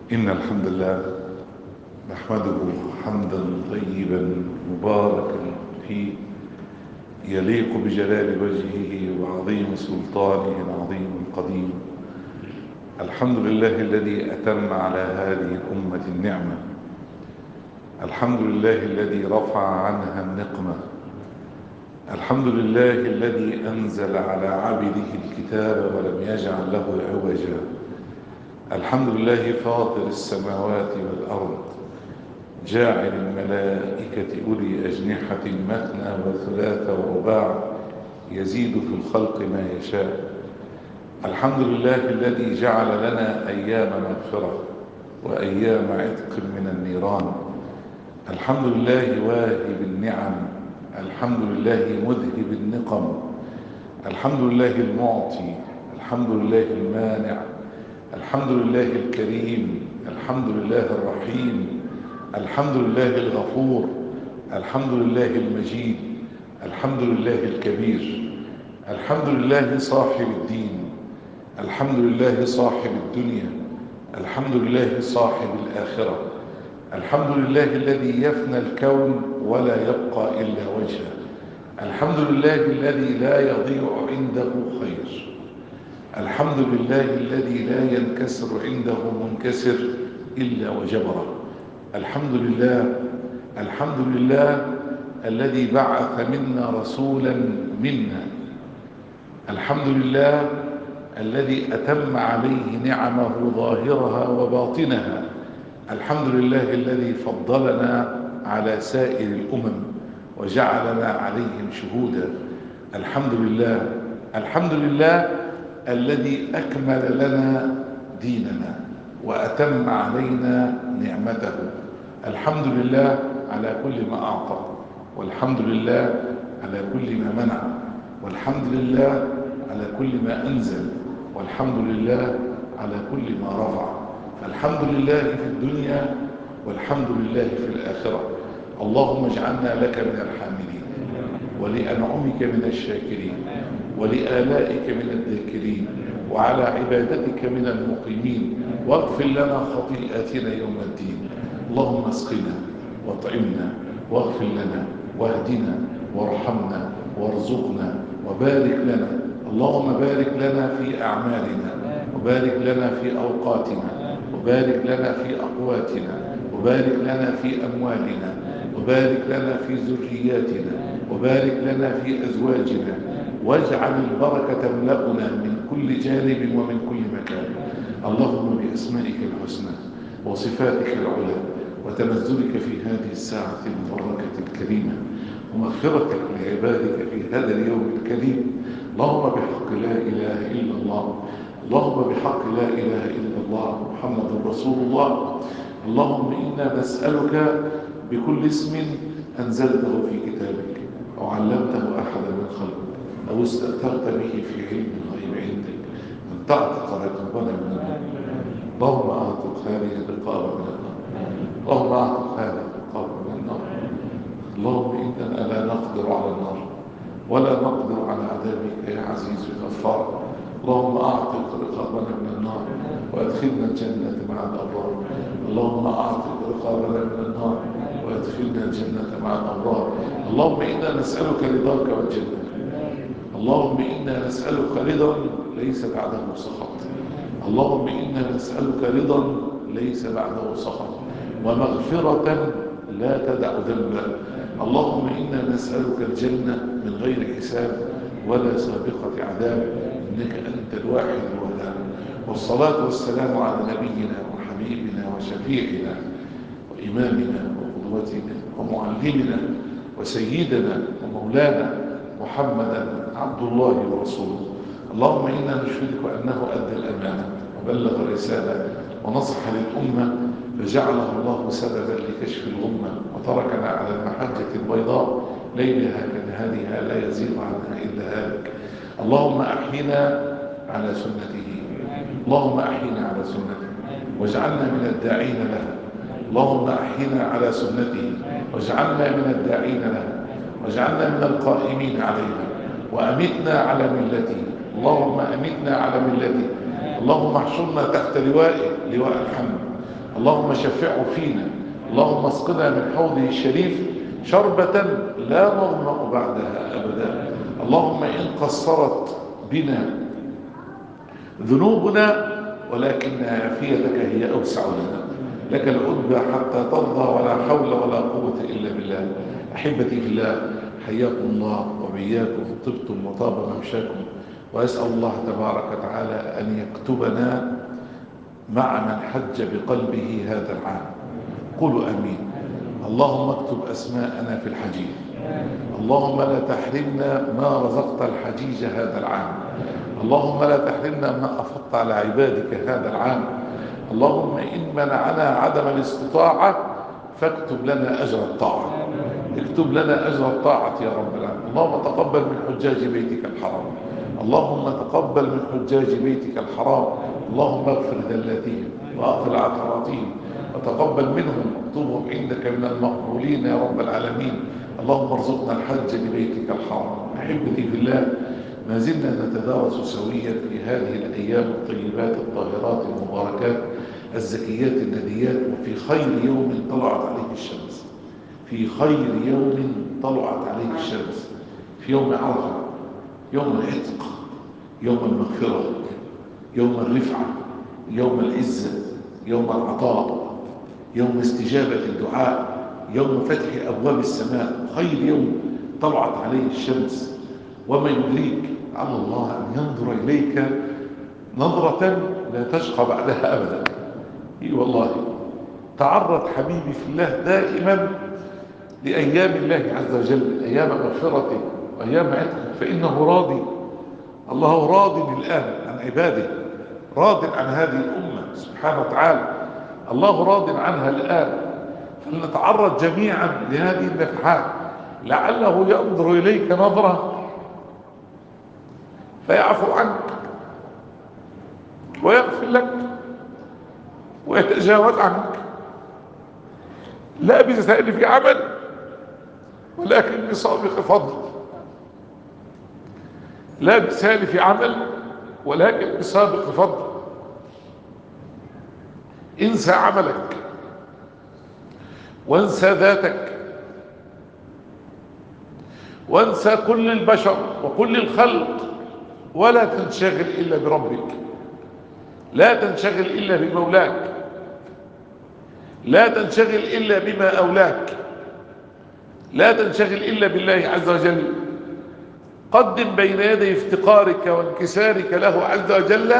إن الحمد لله نحمده حمدا طيبا مباركا فيه يليق بجلال وجهه وعظيم سلطانه العظيم القديم الحمد لله الذي أتم على هذه الأمة النعمة الحمد لله الذي رفع عنها النقمة الحمد لله الذي أنزل على عبده الكتاب ولم يجعل له عوجا الحمد لله فاطر السماوات والأرض جاعل الملائكة أولي أجنحة مثنى وثلاث ورباع يزيد في الخلق ما يشاء الحمد لله الذي جعل لنا أيام مغفرة وأيام عتق من النيران الحمد لله واهب النعم الحمد لله مذهب النقم الحمد لله المعطي الحمد لله المانع الحمد لله الكريم الحمد لله الرحيم الحمد لله الغفور الحمد لله المجيد الحمد لله الكبير الحمد لله صاحب الدين الحمد لله صاحب الدنيا الحمد لله صاحب الآخرة الحمد لله الذي يفنى الكون ولا يبقى إلا وجهه الحمد لله الذي لا يضيع عنده خير الحمد لله الذي لا ينكسر عنده منكسر إلا وجبره الحمد لله الحمد لله الذي بعث منا رسولا منا الحمد لله الذي أتم عليه نعمه ظاهرها وباطنها الحمد لله الذي فضلنا على سائر الأمم وجعلنا عليهم شهودا الحمد لله الحمد لله الذي أكمل لنا ديننا وأتم علينا نعمته الحمد لله على كل ما أعطى والحمد لله على كل ما منع والحمد لله على كل ما أنزل والحمد لله على كل ما رفع الحمد لله في الدنيا والحمد لله في الآخرة اللهم اجعلنا لك من الحامدين ولأنعمك من الشاكرين ولآلائك من الذاكرين وعلى عبادتك من المقيمين واغفر لنا خطيئاتنا يوم الدين اللهم اسقنا واطعمنا واغفر لنا واهدنا وارحمنا وارزقنا وبارك لنا اللهم بارك لنا في أعمالنا وبارك لنا في أوقاتنا وبارك لنا في أقواتنا وبارك لنا في أموالنا وبارك لنا في ذرياتنا وبارك لنا في أزواجنا واجعل البركة تملأنا من كل جانب ومن كل مكان اللهم بأسمائك الحسنى وصفاتك العلى وتنزلك في هذه الساعة المباركة الكريمة ومغفرتك لعبادك في هذا اليوم الكريم اللهم بحق لا إله إلا الله اللهم بحق لا إله إلا الله محمد رسول الله اللهم إنا نسألك بكل اسم أنزلته في كتابك أو علمته أحدا من خلقك أو استأثرت به في علم الغيب عندك أن تعتق رقابنا من النار اللهم أعتق هذه الرقاب من النار اللهم أعتق هذه الرقاب من النار اللهم إننا لا نقدر على النار ولا نقدر على عذابك يا عزيز الغفار اللهم أعتق رقابنا من النار وأدخلنا الجنة مع الأبرار اللهم أعتق رقابنا من النار وأدخلنا الجنة مع الأبرار اللهم إنا نسألك رضاك والجنة اللهم إنا نسألك رضا ليس بعده سخط اللهم إنا نسألك رضا ليس بعده سخط ومغفرة لا تدع ذنبا اللهم إنا نسألك الجنة من غير حساب ولا سابقة عذاب إنك أنت الواحد الوهاب والصلاة والسلام على نبينا وحبيبنا وشفيعنا وإمامنا وقدوتنا ومعلمنا وسيدنا ومولانا محمدا عبد الله ورسوله اللهم إنا نشهدك أنه أدى الأمانة وبلغ الرسالة ونصح للأمة فجعله الله سببا لكشف الغمة وتركنا على المحجة البيضاء ليلها كنهارها لا يزيغ عنها إلا هالك اللهم أحينا على سنته اللهم أحينا على سنته واجعلنا من الداعين لها اللهم أحينا على سنته واجعلنا من الداعين لها واجعلنا من القائمين عليها وأمتنا على ملته اللهم أمتنا على ملته اللهم احشرنا تحت لوائه لواء الحمد اللهم شفعه فينا اللهم اسقنا من حوضه الشريف شربة لا نظمأ بعدها أبدا اللهم إن قصرت بنا ذنوبنا ولكن عافيتك هي أوسع لنا لك العتبى حتى ترضى ولا حول ولا قوة إلا بالله أحبتي في الله حياكم الله وبياكم طبتم وطاب ممشاكم وأسأل الله تبارك وتعالى أن يكتبنا مع من حج بقلبه هذا العام قولوا أمين اللهم اكتب أسماءنا في الحجيج اللهم لا تحرمنا ما رزقت الحجيج هذا العام اللهم لا تحرمنا ما أفضت على عبادك هذا العام اللهم إن منعنا عدم الاستطاعة فاكتب لنا أجر الطاعة اكتب لنا أجر الطاعة يا رب العالمين اللهم تقبل من حجاج بيتك الحرام اللهم تقبل من حجاج بيتك الحرام اللهم اغفر ذلاتهم واغفر عثراتهم وتقبل منهم واكتبهم عندك من المقبولين يا رب العالمين اللهم ارزقنا الحج لبيتك الحرام احبتي في الله ما زلنا نتدارس سويا في هذه الايام الطيبات الطاهرات المباركات الزكيات النديات وفي خير يوم طلعت عليه الشمس في خير يوم طلعت عليه الشمس في يوم عرفه يوم العتق يوم المغفره يوم الرفعه يوم العزه يوم العطاء يوم استجابه الدعاء يوم فتح ابواب السماء خير يوم طلعت عليه الشمس وما يدريك على الله ان ينظر اليك نظره لا تشقى بعدها ابدا اي والله تعرض حبيبي في الله دائما لأيام الله عز وجل أيام مغفرته وأيام عتقه فإنه راضي الله راض الآن عن عباده راض عن هذه الأمة سبحانه وتعالى الله راض عنها الآن فلنتعرض جميعا لهذه النفحات لعله ينظر إليك نظرة فيعفو عنك ويغفر لك ويتجاوز عنك لا بزائد في عمل ولكن بسابق فضل لا بسال في عمل ولكن بسابق فضل انسى عملك وانسى ذاتك وانسى كل البشر وكل الخلق ولا تنشغل إلا بربك لا تنشغل إلا بمولاك لا تنشغل إلا بما أولاك لا تنشغل إلا بالله عز وجل قدم بين يدي افتقارك وانكسارك له عز وجل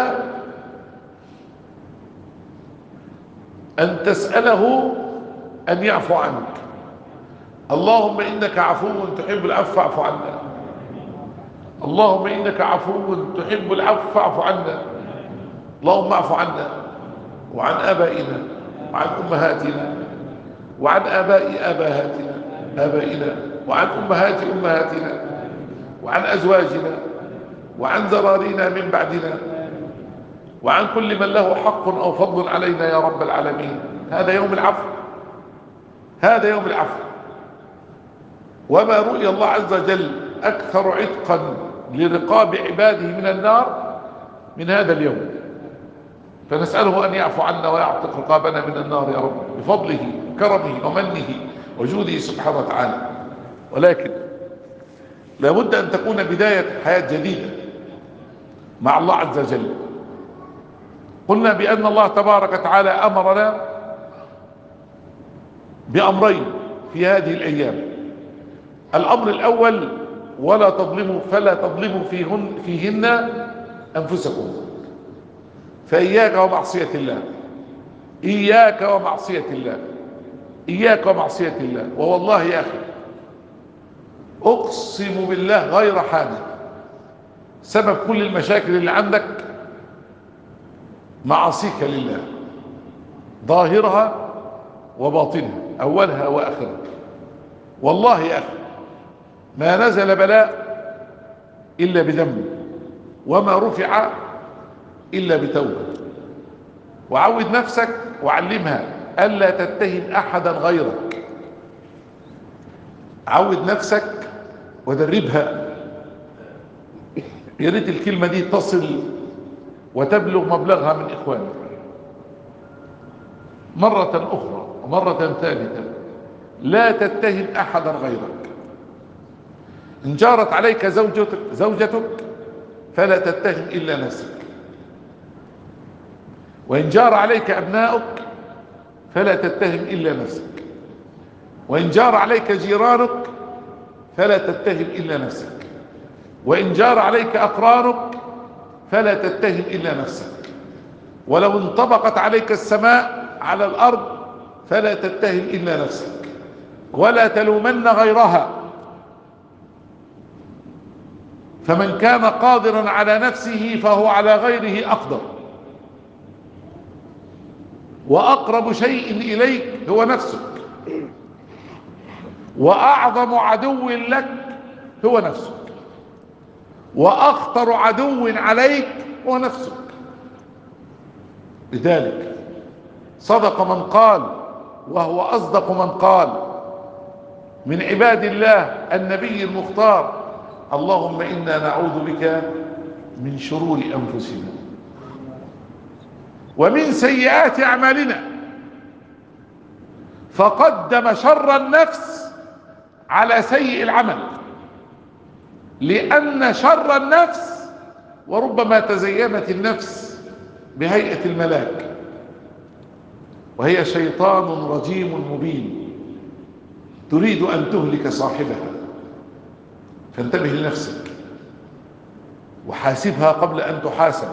أن تسأله أن يعفو عنك اللهم إنك عفو تحب العفو فاعف عنا اللهم إنك عفو تحب العفو فاعف عنا اللهم اعف عنا وعن آبائنا وعن أمهاتنا وعن آباء آباهاتنا آبائنا وعن أمهات أمهاتنا وعن أزواجنا وعن ذرارينا من بعدنا وعن كل من له حق أو فضل علينا يا رب العالمين هذا يوم العفو هذا يوم العفو وما رؤي الله عز وجل أكثر عتقا لرقاب عباده من النار من هذا اليوم فنسأله أن يعفو عنا ويعتق رقابنا من النار يا رب بفضله وكرمه ومنه وجوده سبحانه وتعالى ولكن لابد أن تكون بداية حياة جديدة مع الله عز وجل قلنا بأن الله تبارك وتعالى أمرنا بأمرين في هذه الأيام الأمر الأول ولا تظلموا فلا تظلموا فيهن, فيهن أنفسكم فإياك ومعصية الله إياك ومعصية الله إياك ومعصية الله ووالله يا أخي أقسم بالله غير حادث سبب كل المشاكل اللي عندك معاصيك لله ظاهرها وباطنها أولها وآخرها والله يا أخي ما نزل بلاء إلا بذنب وما رفع إلا بتوبة وعود نفسك وعلمها ألا تتهم أحدا غيرك عود نفسك ودربها يا ريت الكلمة دي تصل وتبلغ مبلغها من إخوانك مرة أخرى ومرة ثالثة لا تتهم أحدا غيرك إن جارت عليك زوجتك, زوجتك فلا تتهم إلا نفسك وإن جار عليك أبناؤك فلا تتهم إلا نفسك وإن جار عليك جيرانك فلا تتهم إلا نفسك وإن جار عليك أقرانك فلا تتهم إلا نفسك ولو انطبقت عليك السماء على الأرض فلا تتهم إلا نفسك ولا تلومن غيرها فمن كان قادرا على نفسه فهو على غيره أقدر وأقرب شيء إليك هو نفسك وأعظم عدو لك هو نفسك وأخطر عدو عليك هو نفسك لذلك صدق من قال وهو أصدق من قال من عباد الله النبي المختار اللهم إنا نعوذ بك من شرور أنفسنا ومن سيئات أعمالنا فقدم شر النفس على سيء العمل لأن شر النفس وربما تزينت النفس بهيئة الملاك وهي شيطان رجيم مبين تريد أن تهلك صاحبها فانتبه لنفسك وحاسبها قبل أن تحاسب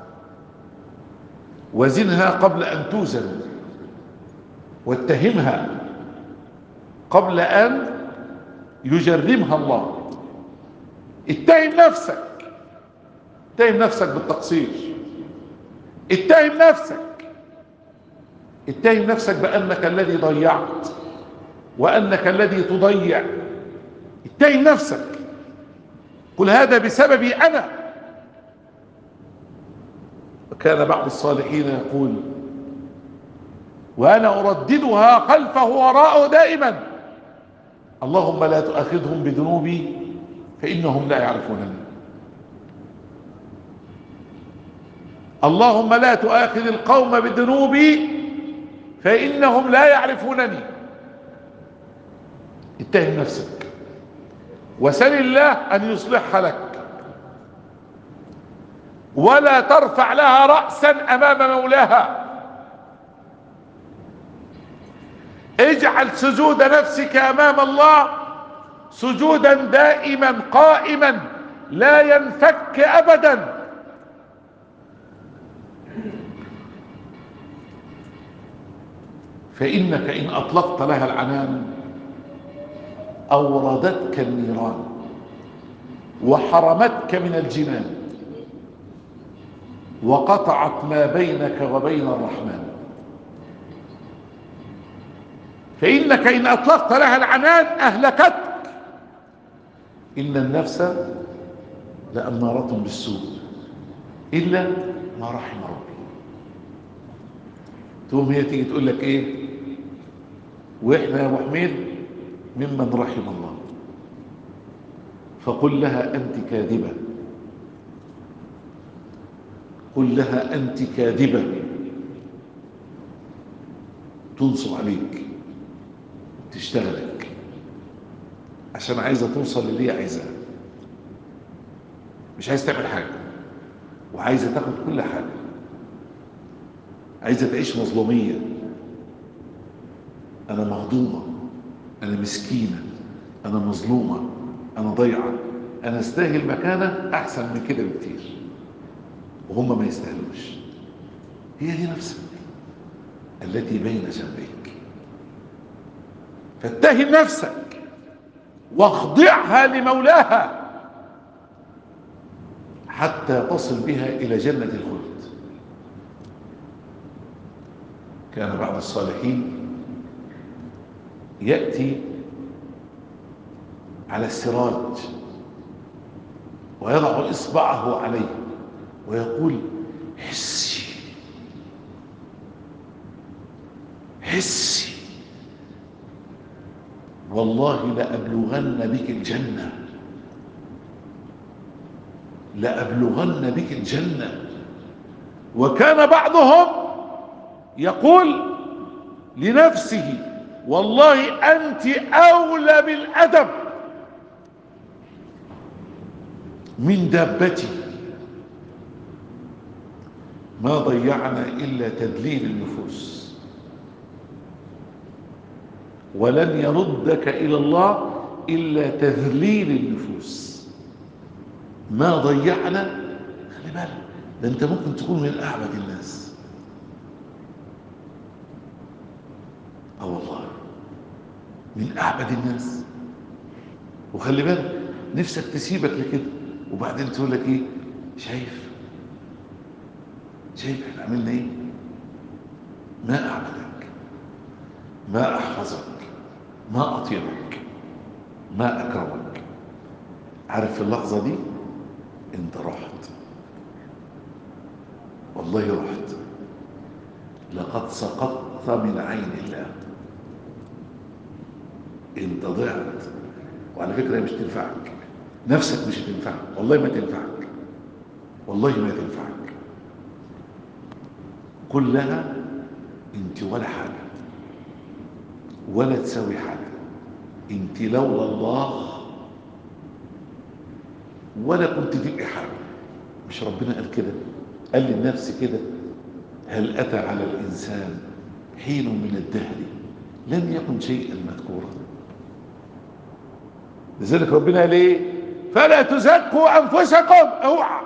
وزنها قبل أن توزن واتهمها قبل أن يجرمها الله اتهم نفسك اتهم نفسك بالتقصير اتهم نفسك اتهم نفسك بأنك الذي ضيعت وأنك الذي تضيع اتهم نفسك قل هذا بسببي أنا وكان بعض الصالحين يقول وأنا أرددها خلفه وراءه دائما اللهم لا تؤاخذهم بذنوبي فإنهم لا يعرفونني اللهم لا تؤاخذ القوم بذنوبي فإنهم لا يعرفونني اتهم نفسك وسل الله أن يصلحها لك ولا ترفع لها رأسا أمام مولاها اجعل سجود نفسك أمام الله سجودا دائما قائما لا ينفك أبدا فإنك إن أطلقت لها العنان أوردتك النيران وحرمتك من الجنان وقطعت ما بينك وبين الرحمن فإنك إن أطلقت لها العنان أهلكتك إن النفس لأمارة بالسوء إلا ما رحم ربي تقوم هي تيجي تقول لك إيه وإحنا يا أبو حميد ممن رحم الله فقل لها أنت كاذبة قل لها أنت كاذبة تنصب عليك تشتغلك عشان عايزة توصل للي هي عايزاه مش عايز تعمل حاجة وعايزة تاخد كل حاجة عايزة تعيش مظلومية أنا مهضومة أنا مسكينة أنا مظلومة أنا ضيعة أنا استاهل مكانة أحسن من كده بكتير وهم ما يستاهلوش هي دي نفسك التي بين جنبيك فاتهم نفسك واخضعها لمولاها حتى تصل بها إلى جنة الخلد كان بعض الصالحين يأتي على السراج ويضع إصبعه عليه ويقول حسي حسي والله لأبلغن بك الجنة لأبلغن بك الجنة وكان بعضهم يقول لنفسه والله أنت أولى بالأدب من دابتي ما ضيعنا إلا تدليل النفوس ولن يردك إلى الله إلا تذليل النفوس ما ضيعنا خلي بالك ده أنت ممكن تكون من أعبد الناس اه والله من أعبد الناس وخلي بالك نفسك تسيبك لكده وبعدين تقول لك ايه شايف شايف احنا عملنا ايه ما اعبدك ما احفظك ما اطيبك ما اكرمك عارف في اللحظة دي انت رحت والله رحت لقد سقطت من عين الله انت ضعت وعلى فكرة هي مش تنفعك نفسك مش هتنفعك والله ما تنفعك والله ما تنفعك كلها انت ولا حاجة ولا تسوي حاجة انت لولا الله ولا كنت تبقي حاجة مش ربنا قال كده قال للنفس كده هل أتى على الإنسان حين من الدهر لم يكن شيئا مذكورا لذلك ربنا قال ايه فلا تزكوا انفسكم اوعى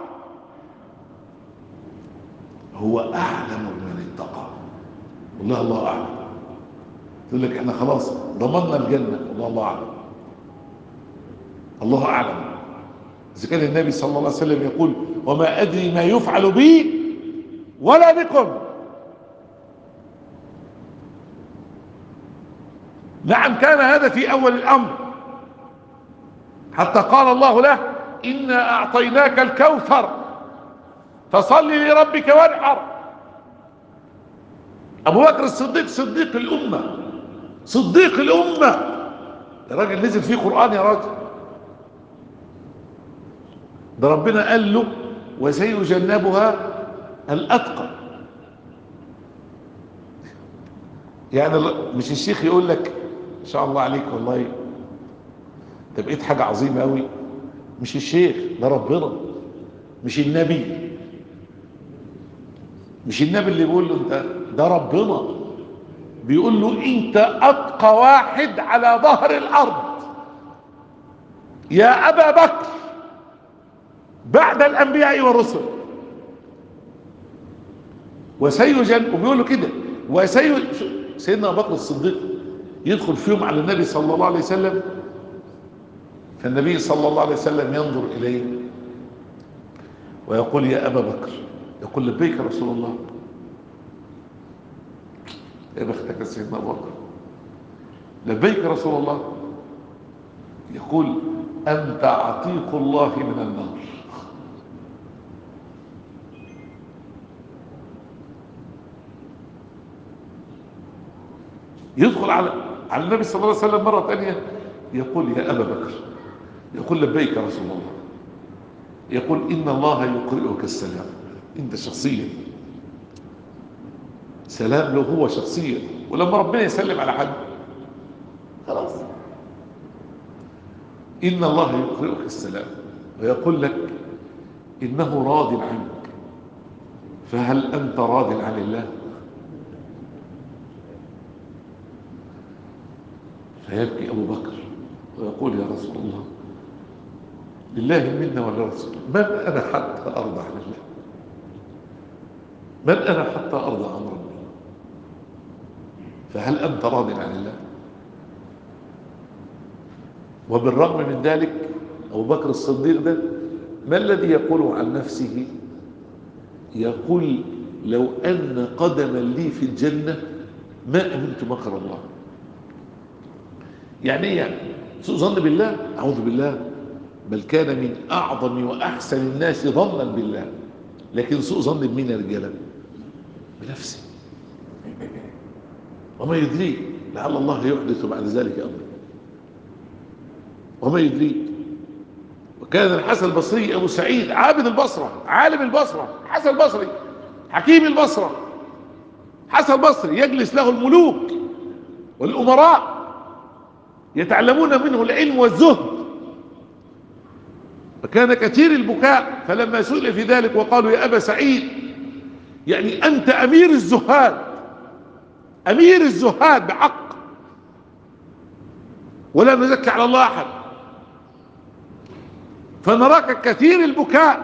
هو اعلم من اتقى والله الله اعلم يقول لك احنا خلاص ضمننا الجنه والله الله اعلم الله اعلم اذا كان النبي صلى الله عليه وسلم يقول وما ادري ما يفعل بي ولا بكم نعم كان هذا في اول الامر حتى قال الله له إنا أعطيناك الكوثر فصل لربك وانحر أبو بكر الصديق صديق الأمة صديق الأمة يا راجل نزل فيه قرآن يا راجل ده ربنا قال له وسيجنبها الأتقى يعني مش الشيخ يقول لك إن شاء الله عليك والله انت بقيت حاجة عظيمة قوي مش الشيخ ده ربنا مش النبي مش النبي اللي بيقول له انت ده ربنا بيقول له انت اتقى واحد على ظهر الارض يا ابا بكر بعد الانبياء والرسل وسيجن وبيقول له كده وسي سيدنا ابو بكر الصديق يدخل في يوم على النبي صلى الله عليه وسلم فالنبي صلى الله عليه وسلم ينظر إليه ويقول يا أبا بكر يقول لبيك رسول الله يا بختك سيدنا أبو بكر لبيك رسول الله يقول أنت عتيق الله من النار يدخل على على النبي صلى الله عليه وسلم مرة ثانية يقول يا أبا بكر يقول لبيك يا رسول الله يقول إن الله يقرئك السلام أنت شخصيا سلام له هو شخصيا ولما ربنا يسلم على حد خلاص إن الله يقرئك السلام ويقول لك إنه راض عنك فهل أنت راض عن الله فيبكي أبو بكر ويقول يا رسول الله لله منا ولا رسول من أنا حتى أرضى عن الله من أنا حتى أرضى عن ربي فهل أنت راض عن الله وبالرغم من ذلك أبو بكر الصديق ده ما الذي يقول عن نفسه يقول لو أن قدما لي في الجنة ما أمنت مكر الله يعني ايه يعني سوء ظن بالله أعوذ بالله بل كان من أعظم وأحسن الناس ظنا بالله لكن سوء ظن بمين يا رجاله بنفسه وما يدريك لعل الله يحدث بعد ذلك أمر وما يدريك وكان الحسن البصري أبو سعيد عابد البصرة عالم البصرة حسن البصري حكيم البصرة حسن البصري يجلس له الملوك والأمراء يتعلمون منه العلم والزهد فكان كثير البكاء فلما سئل في ذلك وقالوا يا أبا سعيد يعني أنت أمير الزهاد أمير الزهاد بحق ولا نزكي على الله أحد فنراك كثير البكاء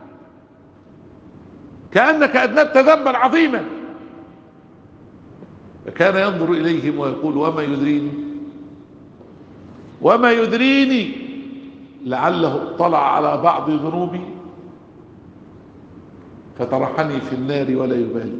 كأنك أذنبت ذنبا عظيما فكان ينظر إليهم ويقول وما يدريني وما يدريني لعله اطلع على بعض ذنوبي فطرحني في النار ولا يبالي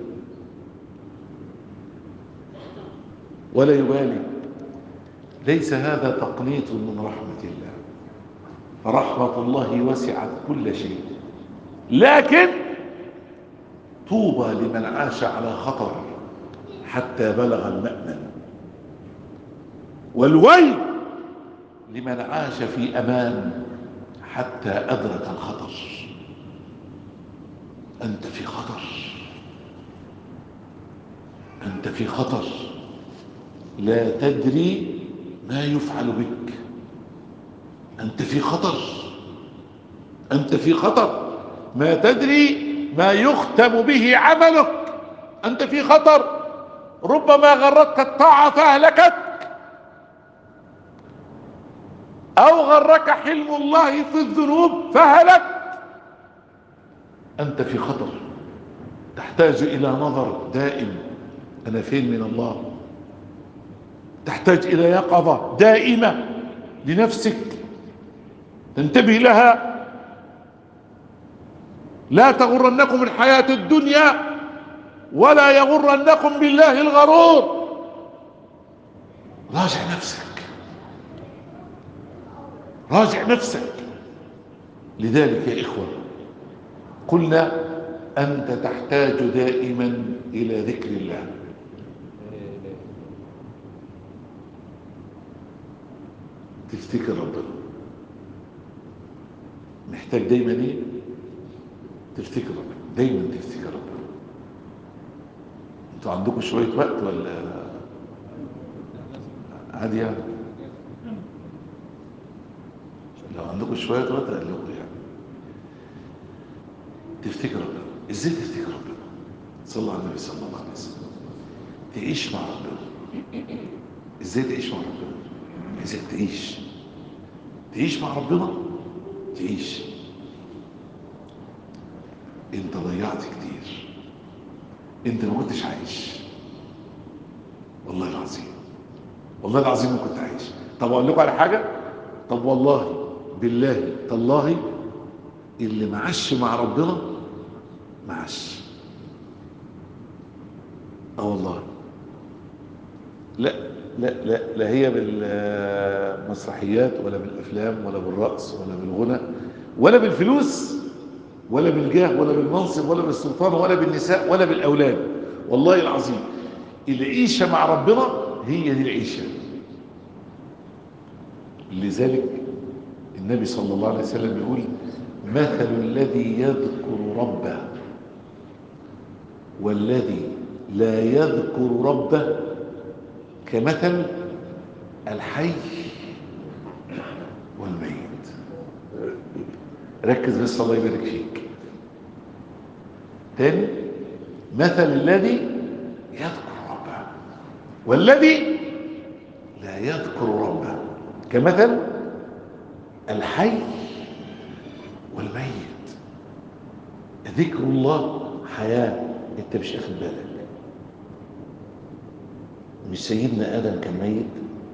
ولا يبالي ليس هذا تقنيط من رحمة الله رحمة الله وسعت كل شيء لكن طوبى لمن عاش على خطر حتى بلغ المأمن والويل لمن عاش في أمان حتى أدرك الخطر أنت في خطر أنت في خطر لا تدري ما يفعل بك أنت في خطر أنت في خطر ما تدري ما يختم به عملك أنت في خطر ربما غرتك الطاعة فأهلكتك أو غرك حلم الله في الذنوب فهلك أنت في خطر تحتاج إلى نظر دائم أنا فين من الله تحتاج إلى يقظة دائمة لنفسك تنتبه لها لا تغرنكم الحياة الدنيا ولا يغرنكم بالله الغرور راجع نفسك راجع نفسك لذلك يا إخوة قلنا أنت تحتاج دائما إلى ذكر الله تفتكر ربنا محتاج دايما ايه تفتكر ربنا دايما تفتكر ربنا انتوا عندكم شوية وقت ولا عادي يعني لو عندكم شوية وقت قال لكم يعني تفتكر ربنا ازاي تفتكر ربنا صلى على النبي صلى الله عليه وسلم تعيش مع ربنا ازاي تعيش مع ربنا ازاي تعيش تعيش مع ربنا تعيش انت ضيعت كتير انت ما كنتش عايش والله العظيم والله العظيم ما كنت عايش طب اقول لكم على حاجه طب والله بالله تالله اللي معاش مع ربنا معاش اه والله لا لا لا لا هي بالمسرحيات ولا بالافلام ولا بالرقص ولا بالغنى ولا بالفلوس ولا بالجاه ولا بالمنصب ولا بالسلطان ولا بالنساء ولا بالاولاد والله العظيم العيشه مع ربنا هي دي العيشه لذلك النبي صلى الله عليه وسلم يقول مثل الذي يذكر ربه والذي لا يذكر ربه كمثل الحي والميت ركز بس الله يبارك فيك تاني مثل الذي يذكر ربه والذي لا يذكر ربه كمثل الحي والميت ذكر الله حياة انت مش اخد بالك مش سيدنا ادم كان ميت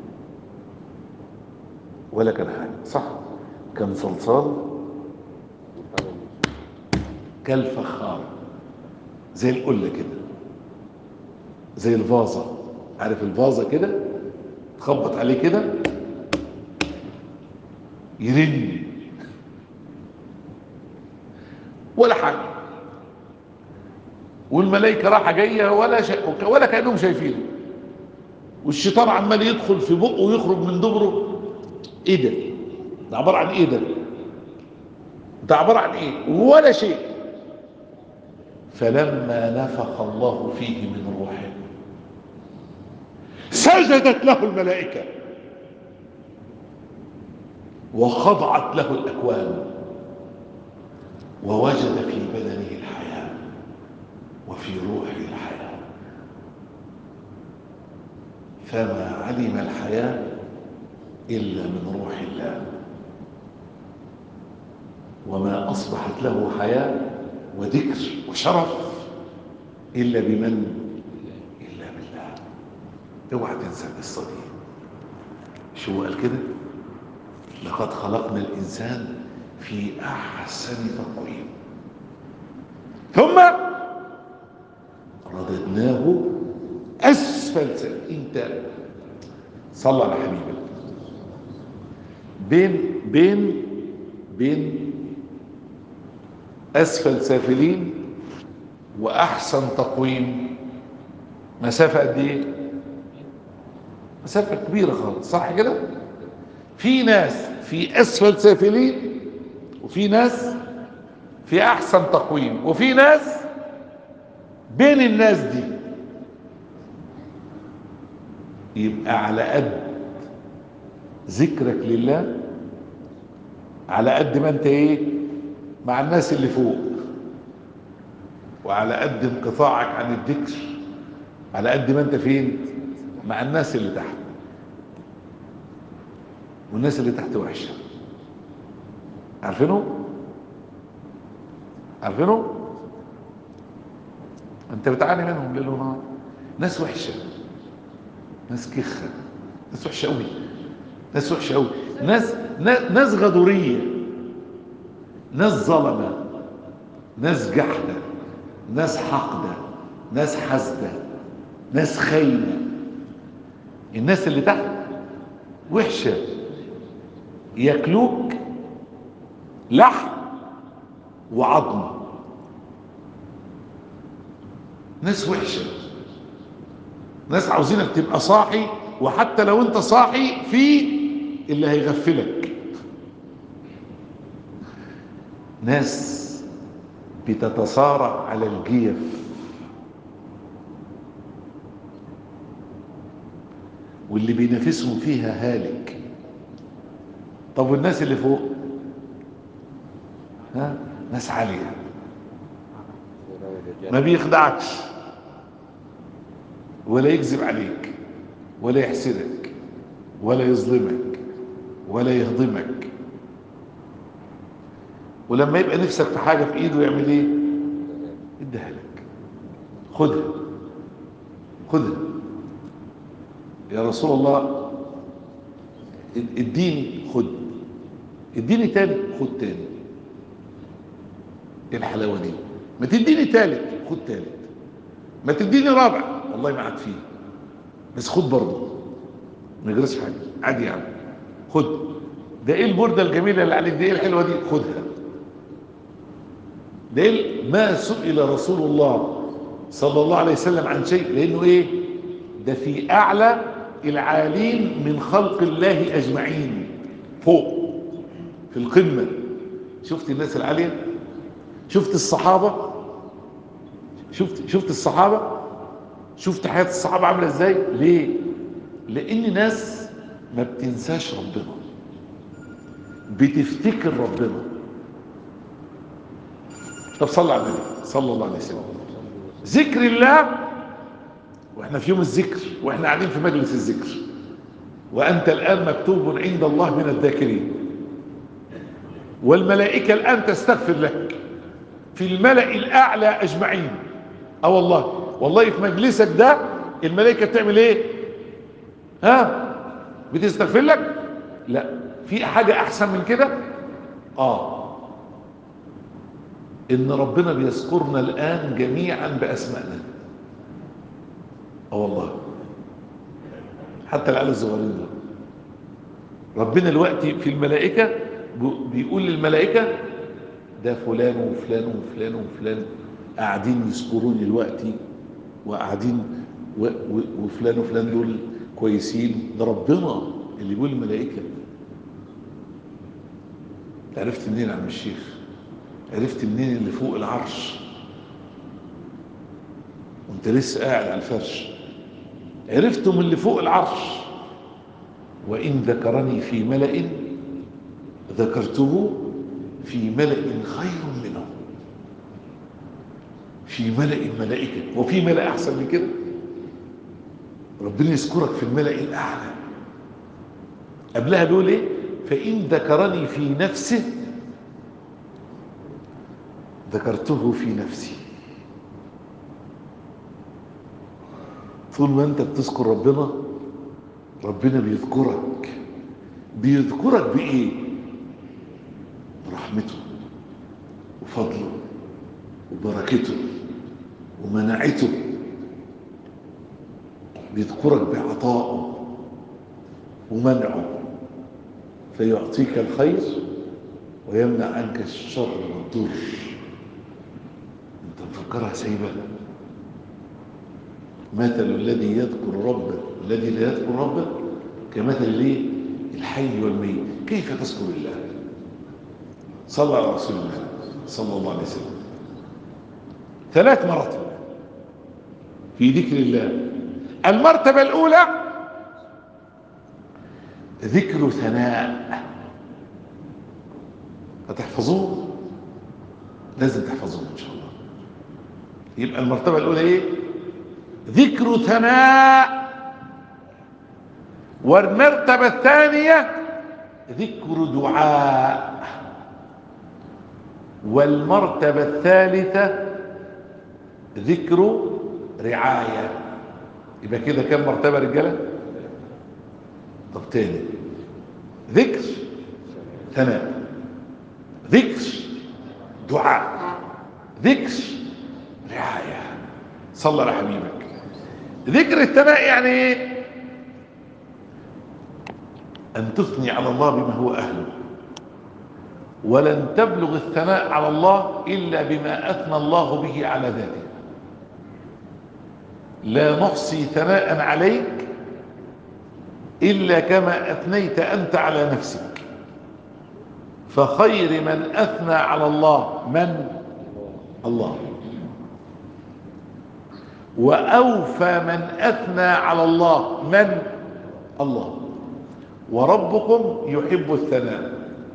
ولا كان حي صح كان صلصال كالفخار زي القلة كده زي الفازة عارف الفازة كده تخبط عليه كده يرن ولا حاجة والملائكة راحة جاية ولا شيء ولا كأنهم شايفينه والشيطان عمال يدخل في بقه ويخرج من دبره ايه ده ده عبارة عن ايه ده ده عبارة عن ايه ولا شيء فلما نفخ الله فيه من روحه سمع سجدت له الملائكة وخضعت له الأكوان ووجد في بدنه الحياة وفي روحه الحياة فما علم الحياة إلا من روح الله وما أصبحت له حياة وذكر وشرف إلا بمن إلا بالله اوعى تنسى القصة دي شو قال كده لقد خلقنا الإنسان في أحسن تقويم ثم رددناه أسفل سفل أنت صلى على حبيبك بين بين بين أسفل سافلين وأحسن تقويم مسافة قد إيه؟ مسافة كبيرة خالص صح كده؟ في ناس في أسفل سافلين وفي ناس في أحسن تقويم وفي ناس بين الناس دي يبقى على قد ذكرك لله على قد ما انت ايه مع الناس اللي فوق وعلى قد انقطاعك عن الذكر على قد ما انت فين مع الناس اللي تحت والناس اللي تحت وحشه عارفينه عارفينه انت بتعاني منهم ليل ونهار ناس وحشه ناس كخه ناس وحشه قوي ناس وحشه قوي ناس ناس غدوريه ناس ظلمه ناس جحده ناس حقده ناس حسده ناس خاينه الناس اللي تحت وحشه ياكلوك لحم وعظم ناس وحشه ناس عاوزينك تبقى صاحي وحتى لو انت صاحي في اللي هيغفلك ناس بتتصارع على الجيف واللي بينافسهم فيها هالك طب والناس اللي فوق ها ناس عالية ما بيخدعكش ولا يكذب عليك ولا يحسدك ولا يظلمك ولا يهضمك ولما يبقى نفسك في حاجة في ايده يعمل ايه اديها لك خدها خدها يا رسول الله اديني خد اديني تاني خد تاني ايه الحلاوه دي ما تديني تالت خد تالت ما تديني رابع والله ما عاد فيه بس خد برضه ما يجريش حاجه عادي يعني خد ده ايه البرده الجميله اللي عليك دي ايه الحلوه دي خدها ده إيه ما سئل رسول الله صلى الله عليه وسلم عن شيء لانه ايه ده في اعلى العالين من خلق الله اجمعين فوق في القمه شفت الناس العاليه شفت الصحابه شفت شفت الصحابه شفت حياه الصحابه عامله ازاي ليه لان ناس ما بتنساش ربنا بتفتكر ربنا طب صلى على النبي صلى الله عليه وسلم ذكر الله واحنا في يوم الذكر واحنا قاعدين في مجلس الذكر وانت الان مكتوب عند الله من الذاكرين والملائكه الان تستغفر لك في الملأ الاعلى اجمعين اه والله والله في مجلسك ده الملائكه بتعمل ايه ها بتستغفر لك لا في حاجه احسن من كده اه ان ربنا بيذكرنا الان جميعا باسمائنا اه والله حتى العيال الصغيرين دول ربنا دلوقتي في الملائكه بيقول للملائكه ده فلان وفلان وفلان وفلان قاعدين يذكروني دلوقتي وقاعدين و- و- وفلان وفلان دول كويسين ده ربنا اللي بيقول الملائكه عرفت منين يا عم الشيخ عرفت منين اللي فوق العرش وانت لسه قاعد على الفرش عرفتم اللي فوق العرش وإن ذكرني في ملأ ذكرته في ملأ خير منه في ملأ الملائكة وفي ملأ أحسن من كده ربنا يذكرك في الملأ الأعلى قبلها بيقول إيه فإن ذكرني في نفسه ذكرته في نفسي طول ما انت بتذكر ربنا ربنا بيذكرك بيذكرك بايه برحمته وفضله وبركته ومنعته بيذكرك بعطائه ومنعه فيعطيك الخير ويمنع عنك الشر والضر انت مفكرها سايبه مثل الذي يذكر ربه الذي لا يذكر ربه كمثل الايه الحي والميت كيف تذكر الله صلى على رسول الله صلى الله عليه وسلم ثلاث مراتب في ذكر الله المرتبة الأولى ذكر ثناء هتحفظوه لازم تحفظوه إن شاء الله يبقى المرتبة الأولى إيه ذكر ثناء والمرتبة الثانية ذكر دعاء والمرتبة الثالثة ذكر رعاية يبقى كده كم مرتبة رجالة طب تاني ذكر ثناء ذكر دعاء ذكر رعاية صلى على حبيبك ذكر الثناء يعني ايه ان تثني على الله بما هو اهله ولن تبلغ الثناء على الله الا بما اثنى الله به على ذاته لا نحصي ثناء عليك الا كما اثنيت انت على نفسك فخير من اثنى على الله من الله واوفى من اثنى على الله من الله وربكم يحب الثناء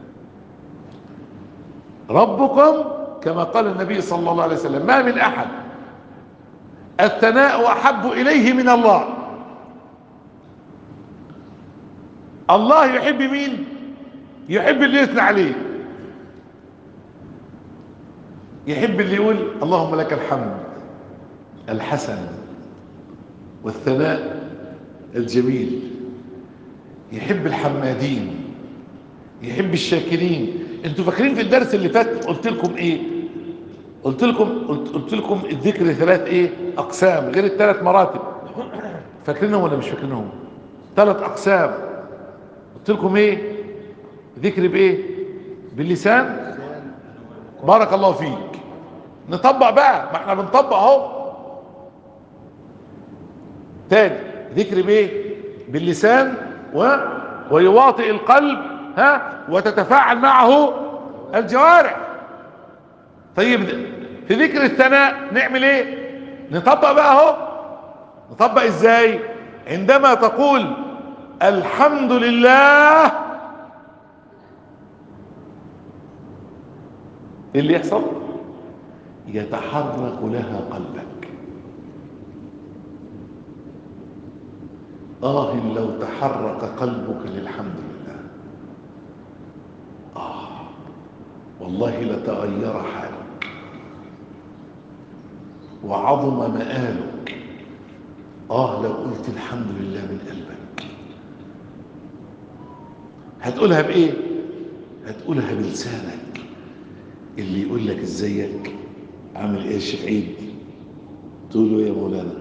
ربكم كما قال النبي صلى الله عليه وسلم ما من احد الثناء احب اليه من الله الله يحب مين يحب اللي يثنى عليه يحب اللي يقول اللهم لك الحمد الحسن والثناء الجميل يحب الحمادين يحب الشاكرين انتوا فاكرين في الدرس اللي فات قلت لكم ايه قلت لكم قلت, قلت لكم الذكر ثلاث ايه اقسام غير الثلاث مراتب فاكرينهم ولا مش فاكرينهم ثلاث اقسام قلت لكم ايه ذكر بايه باللسان بارك الله فيك نطبق بقى ما احنا بنطبق اهو تاني ذكر بايه باللسان و... ويواطئ القلب ها وتتفاعل معه الجوارح طيب في ذكر الثناء نعمل ايه نطبق بقى اهو نطبق ازاي عندما تقول الحمد لله ايه اللي يحصل يتحرك لها قلبك آه لو تحرك قلبك للحمد لله آه والله لتغير حالك وعظم مآلك آه لو قلت الحمد لله من قلبك هتقولها بإيه هتقولها بلسانك اللي يقول لك ازيك عامل ايه يا شيخ عيد تقول له يا مولانا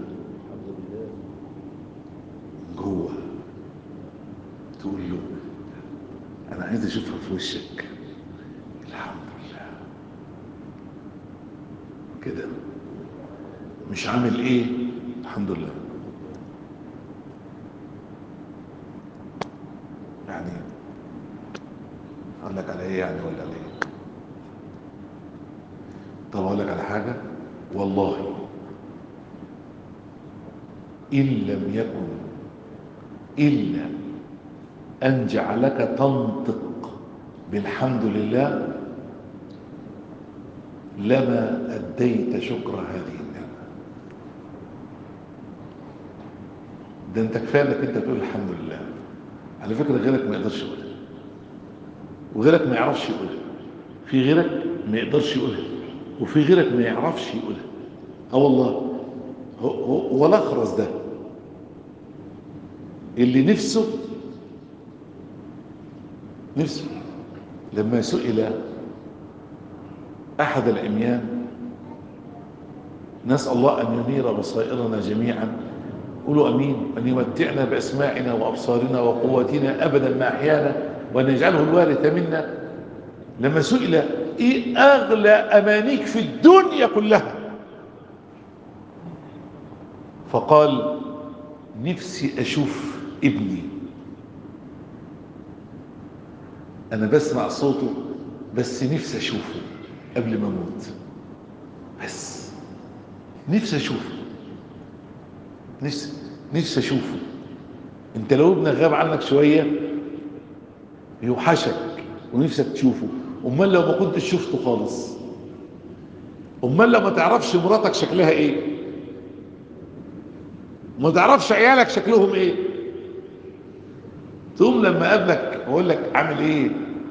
جوه تقول له انا عايز اشوفها في وشك الحمد لله كده مش عامل ايه الحمد لله يعني اقول لك على ايه يعني ولا على ايه طب اقول لك على حاجه والله إن لم يكن إلا أن جعلك تنطق بالحمد لله لما أديت شكر هذه النعمة ده انت كفاية انك انت تقول الحمد لله على فكرة غيرك ما يقدرش يقولها وغيرك ما يعرفش يقولها في غيرك ما يقدرش يقولها وفي غيرك ما يعرفش يقولها اه والله هو, هو, هو الاخرس ده اللي نفسه نفسه لما سئل احد العميان نسال الله ان ينير بصائرنا جميعا قولوا امين ان يمتعنا باسماعنا وابصارنا وقواتنا ابدا ما احيانا وان يجعله الوارث منا لما سئل ايه اغلى امانيك في الدنيا كلها فقال نفسي اشوف ابني انا بسمع صوته بس نفسي اشوفه قبل ما اموت بس نفسي اشوفه نفسي نفسي اشوفه انت لو ابنك غاب عنك شويه يوحشك ونفسك تشوفه امال لو ما كنتش شفته خالص امال لو ما تعرفش مراتك شكلها ايه ما تعرفش عيالك شكلهم ايه تقوم لما قابلك اقول لك عامل ايه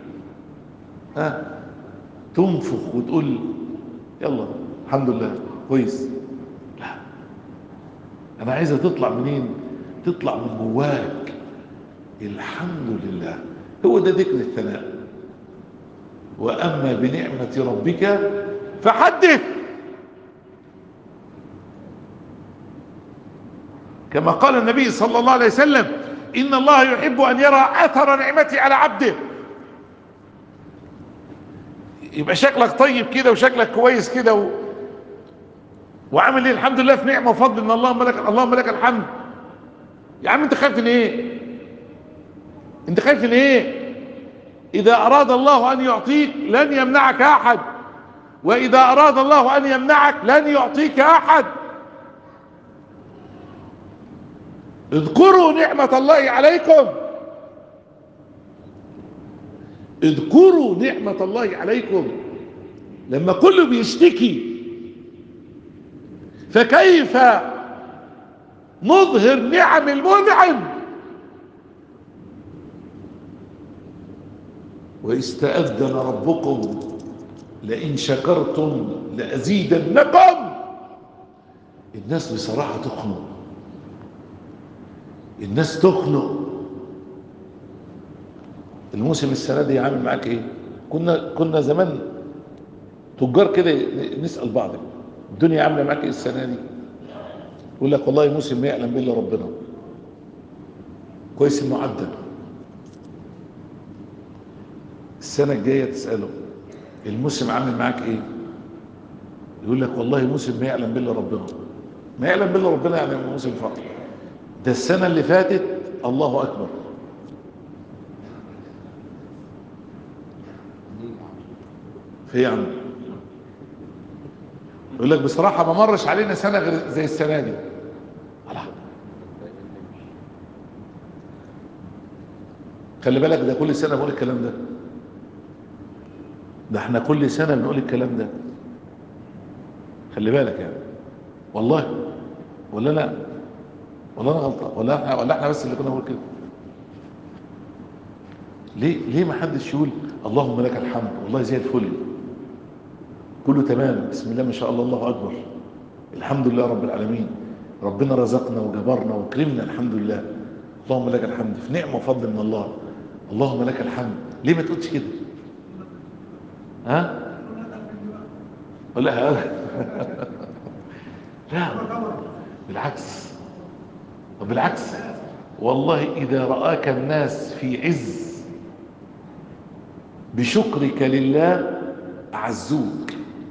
ها تنفخ وتقول يلا الحمد لله كويس لا انا عايزها تطلع منين تطلع من جواك الحمد لله هو ده ذكر الثناء واما بنعمه ربك فحدث كما قال النبي صلى الله عليه وسلم ان الله يحب ان يرى اثر نعمته على عبده يبقى شكلك طيب كده وشكلك كويس كده و... وعامل ايه الحمد لله في نعمه وفضل من اللهم لك اللهم لك الحمد يا عم انت خايف من ايه انت خايف من ايه اذا اراد الله ان يعطيك لن يمنعك احد واذا اراد الله ان يمنعك لن يعطيك احد اذكروا نعمة الله عليكم اذكروا نعمة الله عليكم لما كله بيشتكي فكيف نظهر نعم المنعم واستأذن ربكم لئن شكرتم لأزيدنكم الناس بصراحة تخنق الناس تخنق الموسم السنة دي عامل معاك ايه كنا كنا زمان تجار كده نسأل بعض الدنيا عاملة معاك ايه السنة دي يقول لك والله موسم ما يعلم به الا ربنا كويس انه عدى السنة الجاية تسأله الموسم عامل معاك ايه يقول لك والله موسم ما يعلم به الا ربنا ما يعلم به الا ربنا يعني موسم فقر ده السنة اللي فاتت الله أكبر في إيه يا عم يقول لك بصراحة ما مرش علينا سنة غير زي السنة دي الله خلي بالك ده كل سنة بقول الكلام ده ده احنا كل سنة بنقول الكلام ده خلي بالك يعني والله ولا لا ولا انا غلطان ولا احنا ولا احنا بس اللي كنا بنقول كده ليه ليه ما حدش يقول اللهم لك الحمد والله زي الفل كله تمام بسم الله ما شاء الله الله اكبر الحمد لله رب العالمين ربنا رزقنا وجبرنا وكرمنا الحمد لله اللهم لك الحمد في نعمه وفضل من الله اللهم لك الحمد ليه ما تقولش كده ها ولا لا بالعكس بالعكس والله إذا رآك الناس في عز بشكرك لله أعزوك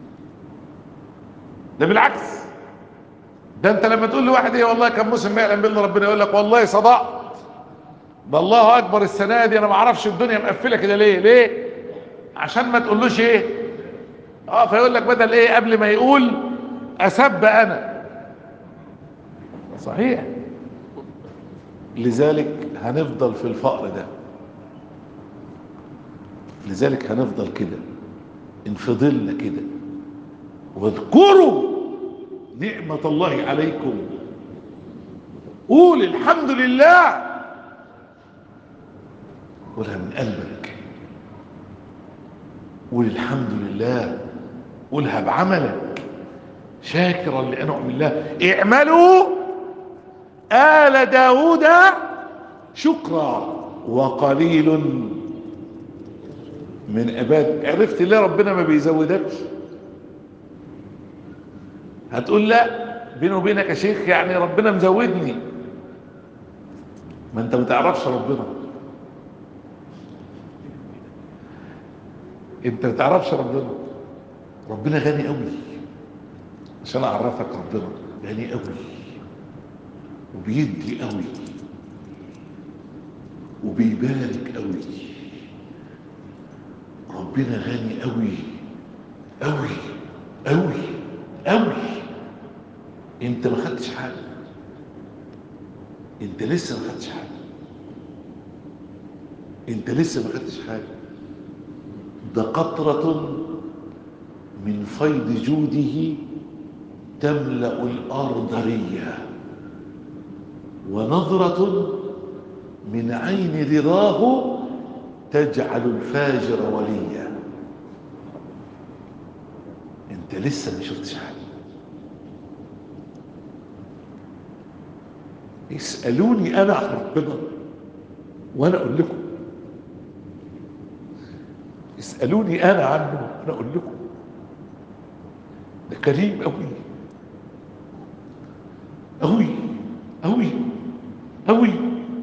ده بالعكس ده انت لما تقول لواحد ايه والله كان موسم ما يعلم بالله ربنا يقول لك والله صدقت ده الله اكبر السنه دي انا ما اعرفش الدنيا مقفله كده ليه ليه عشان ما تقولوش ايه اه فيقول لك بدل ايه قبل ما يقول اسب انا صحيح لذلك هنفضل في الفقر ده لذلك هنفضل كده انفضلنا كده واذكروا نعمة الله عليكم قول الحمد لله قولها من قلبك قول الحمد لله قولها بعملك شاكرا لأنعم الله اعملوا آل داود شكرا وقليل من عباد عرفت ليه ربنا ما بيزودكش هتقول لا بيني وبينك يا شيخ يعني ربنا مزودني ما انت ما تعرفش ربنا انت ما تعرفش ربنا ربنا غني قوي عشان اعرفك ربنا غني قوي وبيدي قوي وبيبارك قوي ربنا غني قوي قوي قوي قوي انت ما خدتش حاجه انت لسه ما خدتش حاجه انت لسه ما خدتش حاجه ده قطره من فيض جوده تملا الارض ريا ونظره من عين رضاه تجعل الفاجر وليا انت لسه ما شفتش حاجه اسالوني انا عن ربنا وانا اقول لكم اسالوني انا عنه وانا اقول لكم ده كريم قوي قوي قوي قوي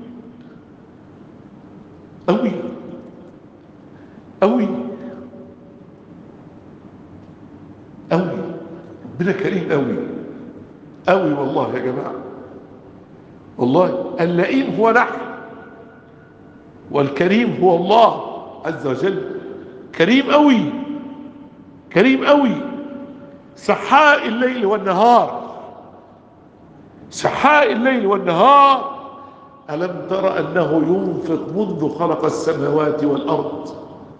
قوي قوي قوي ربنا كريم قوي قوي والله يا جماعه والله اللئيم هو نحن والكريم هو الله عز وجل كريم قوي كريم قوي سحاء الليل والنهار سحاء الليل والنهار ألم تر أنه ينفق منذ خلق السماوات والأرض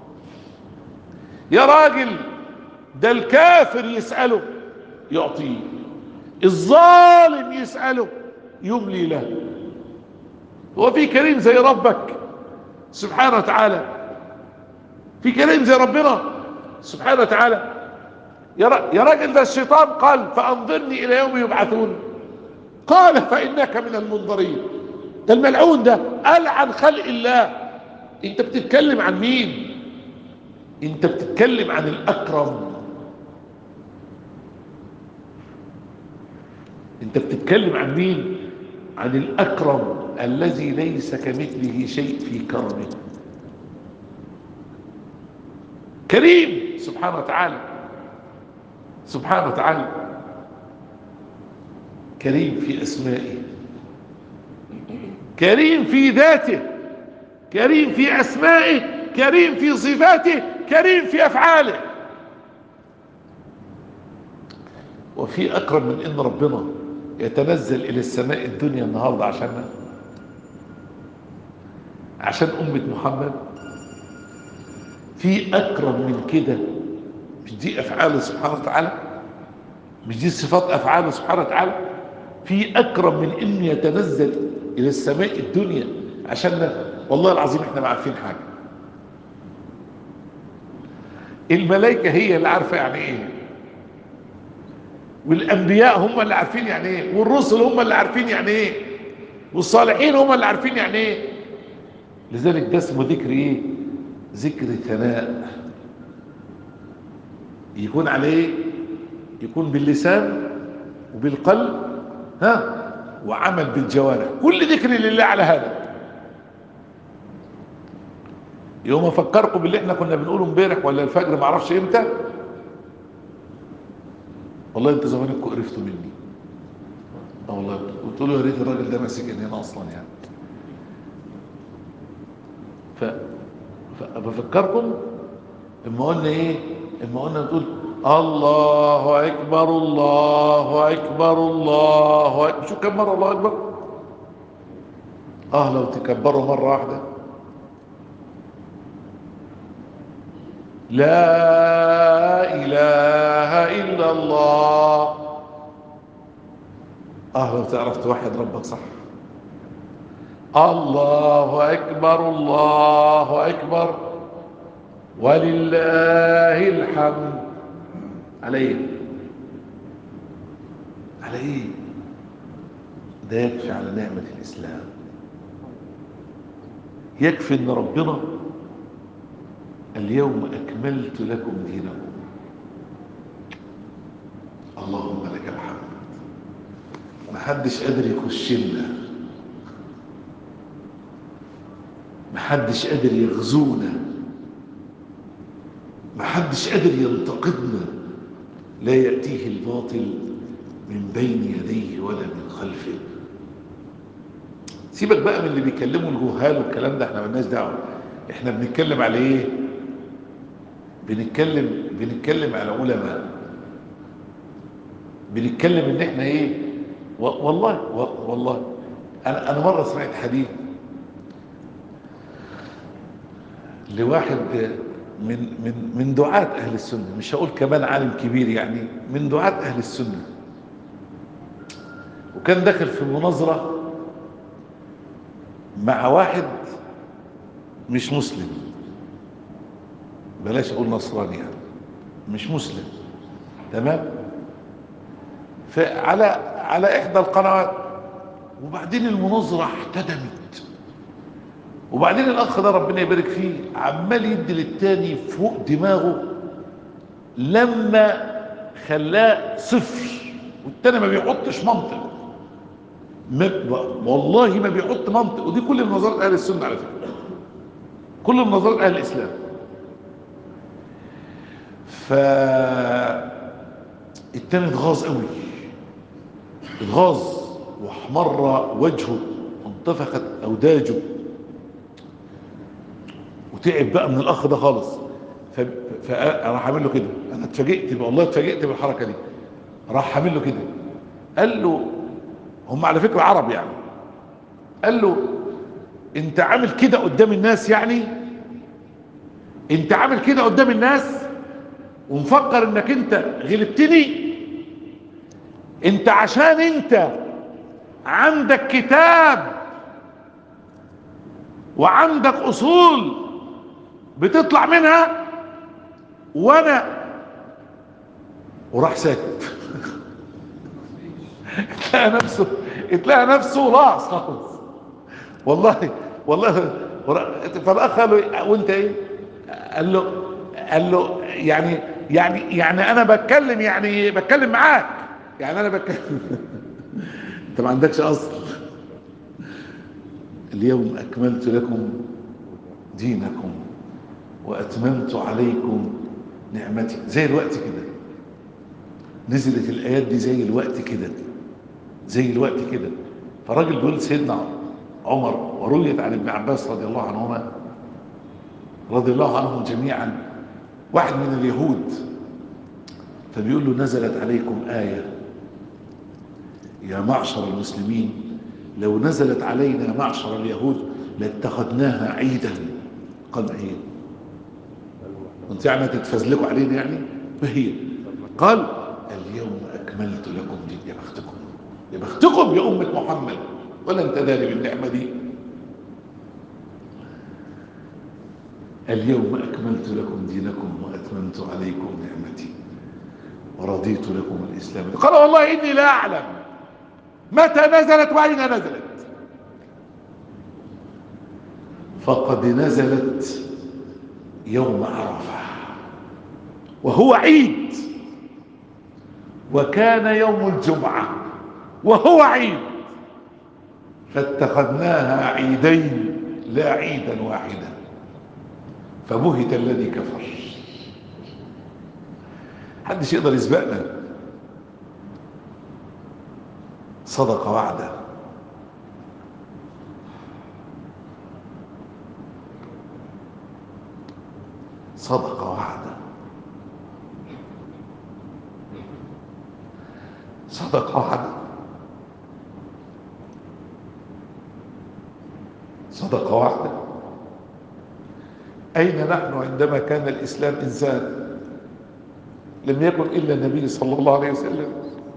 يا راجل ده الكافر يسأله يعطيه الظالم يسأله يملي له هو في كريم زي ربك سبحانه وتعالى في كريم زي ربنا سبحانه وتعالى يا راجل ده الشيطان قال فأنظرني إلى يوم يبعثون قال فإنك من المنظرين ده الملعون ده قال عن خلق الله انت بتتكلم عن مين انت بتتكلم عن الأكرم انت بتتكلم عن مين عن الأكرم الذي ليس كمثله شيء في كرمه كريم سبحانه وتعالى سبحانه وتعالى كريم في أسمائه كريم في ذاته كريم في أسمائه كريم في صفاته كريم في أفعاله وفي أكرم من إن ربنا يتنزل إلى السماء الدنيا النهاردة عشاننا عشان أمة محمد في أكرم من كده مش دي أفعاله سبحانه وتعالى مش دي صفات أفعاله سبحانه وتعالى في أكرم من إن يتنزل إلى السماء الدنيا عشان والله العظيم إحنا ما عارفين حاجة الملائكة هي اللي عارفة يعني إيه والأنبياء هم اللي عارفين يعني إيه والرسل هم اللي عارفين يعني إيه والصالحين هم اللي عارفين يعني إيه لذلك ده اسمه ذكر إيه ذكر ثناء يكون عليه يكون باللسان وبالقلب ها وعمل بالجوارح كل ذكر لله على هذا يوم افكركم باللي احنا كنا بنقوله امبارح ولا الفجر ما اعرفش امتى والله انت زمانكم قرفتوا مني اه والله قلت له يا ريت الراجل ده ماسك هنا اصلا يعني ف فبفكركم اما قلنا ايه اما قلنا نقول الله اكبر الله اكبر الله أكبر. شو كم مره الله اكبر اه لو تكبروا مرة واحدة لا اله الا الله اه لو تعرف توحد ربك صح الله اكبر الله اكبر ولله الحمد عليه على ايه ده يكفي على نعمة الاسلام يكفي ان ربنا اليوم اكملت لكم دينكم اللهم لك الحمد محدش قادر يخش لنا محدش قادر يغزونا محدش قادر ينتقدنا لا يأتيه الباطل من بين يديه ولا من خلفه سيبك بقى من اللي بيكلموا الجهال والكلام ده احنا مالناش دعوه احنا بنتكلم على ايه بنتكلم بنتكلم على علماء بنتكلم ان احنا ايه و- والله و- والله انا انا مره سمعت حديث لواحد من من من دعاة اهل السنه مش هقول كمان عالم كبير يعني من دعاة اهل السنه وكان داخل في مناظره مع واحد مش مسلم بلاش اقول نصراني يعني مش مسلم تمام فعلى على احدى القنوات وبعدين المناظره احتدمت وبعدين الاخ ده ربنا يبارك فيه عمال يدي للتاني فوق دماغه لما خلاه صفر والتاني ما بيحطش منطق ما والله ما بيحط منطق ودي كل مناظرات اهل السنه على فكره كل مناظرات اهل الاسلام ف التاني اتغاظ قوي اتغاظ واحمر وجهه وانتفخت اوداجه وتعب بقى من الاخ ده خالص ف- فراح عامل له كده انا اتفاجئت والله اتفاجئت بالحركه دي راح عامل له كده قال له هم على فكره عرب يعني قال له انت عامل كده قدام الناس يعني انت عامل كده قدام الناس ومفكر انك انت غلبتني انت عشان انت عندك كتاب وعندك اصول بتطلع منها وانا وراح ساكت تلاقى نفسه تلاقى نفسه لاص خالص والله والله ورا- فالاخ قال له وانت ايه قال له قال له يعني يعني يعني انا بتكلم يعني بتكلم معاك يعني انا بتكلم انت ما عندكش اصل اليوم اكملت لكم دينكم واتممت عليكم نعمتي زي الوقت كده نزلت الايات دي زي الوقت كده زي الوقت كده فراجل بيقول سيدنا عمر ورويت عن ابن عباس رضي الله عنهما رضي الله عنهم جميعا واحد من اليهود فبيقول له نزلت عليكم آية يا معشر المسلمين لو نزلت علينا معشر اليهود لاتخذناها عيدا قال ما هي كنت يعني تتفزلكوا علينا يعني ما هي قال اليوم أكملت لكم دين يا بختكم يا بختكم يا أمة محمد ولن تنالي بالنعمة دي اليوم أكملت لكم دينكم وأتممت عليكم نعمتي ورضيت لكم الإسلام قال والله إني لا أعلم متى نزلت وأين نزلت فقد نزلت يوم عرفة وهو عيد وكان يوم الجمعة وهو عيد فاتخذناها عيدين لا عيدا واحدا فبهت الذي كفر حدش يقدر يسبقنا صدق وعده صدق وعده صدق وعده صدق وعده أين نحن عندما كان الإسلام إنسان لم يكن إلا النبي صلى الله عليه وسلم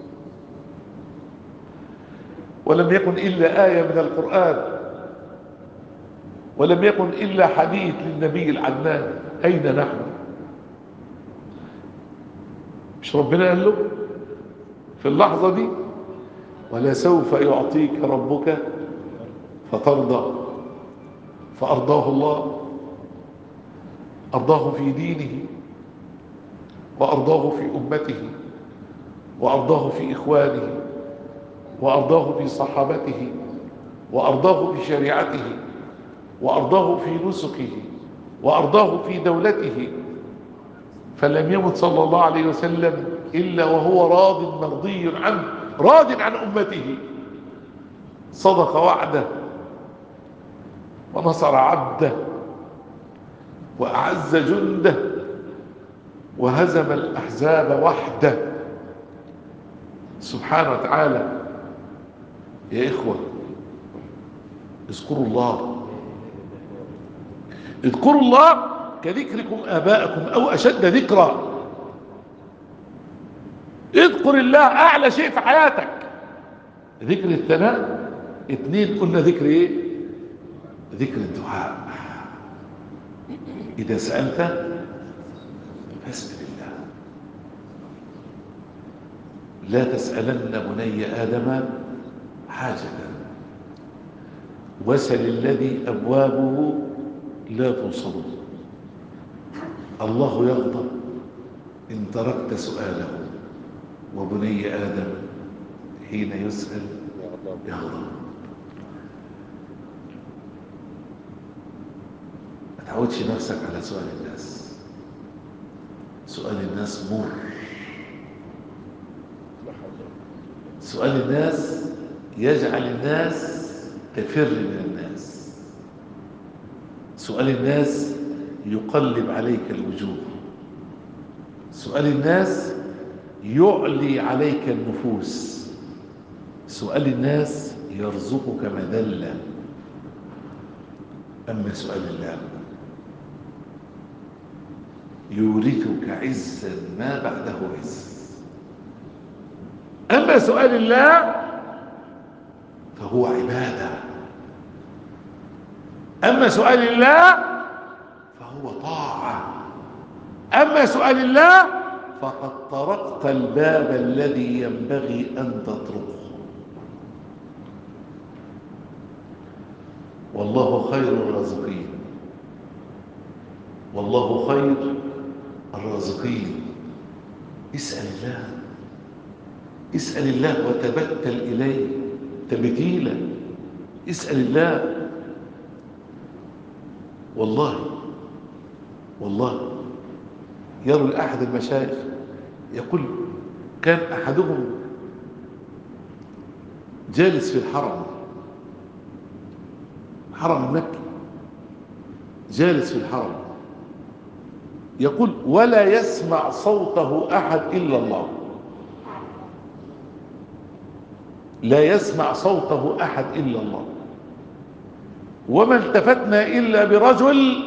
ولم يكن إلا آية من القرآن ولم يكن إلا حديث للنبي العدنان أين نحن مش ربنا قال له في اللحظة دي ولسوف يعطيك ربك فترضى فأرضاه الله أرضاه في دينه وأرضاه في أمته وأرضاه في إخوانه وأرضاه في صحابته وأرضاه في شريعته وأرضاه في نسكه وأرضاه في دولته فلم يمت صلى الله عليه وسلم إلا وهو راض مرضي عنه راض عن أمته صدق وعده ونصر عبده وأعز جنده وهزم الأحزاب وحده سبحانه وتعالى يا إخوة اذكروا الله اذكروا الله كذكركم آباءكم أو أشد ذكرا اذكر الله أعلى شيء في حياتك ذكر الثناء اثنين قلنا ذكر ايه ذكر الدعاء إذا سألت فاسأل الله لا تسألن بني آدم حاجة وسل الذي أبوابه لا توصل الله يغضب إن تركت سؤاله وبني آدم حين يسأل يغضب ما تعودش نفسك على سؤال الناس سؤال الناس مر سؤال الناس يجعل الناس تفر من الناس سؤال الناس يقلب عليك الوجوه سؤال الناس يعلي عليك النفوس سؤال الناس يرزقك مذلة أما سؤال الله يورثك عزا ما بعده عز أما سؤال الله فهو عبادة أما سؤال الله فهو طاعة أما سؤال الله فقد طرقت الباب الذي ينبغي أن تطرقه والله خير الرازقين والله خير الرازقين اسأل الله اسأل الله وتبتل إليه تبتيلا اسأل الله والله والله يروي أحد المشايخ يقول كان أحدهم جالس في الحرم حرم المكي جالس في الحرم يقول ولا يسمع صوته أحد إلا الله لا يسمع صوته أحد إلا الله وما التفتنا إلا برجل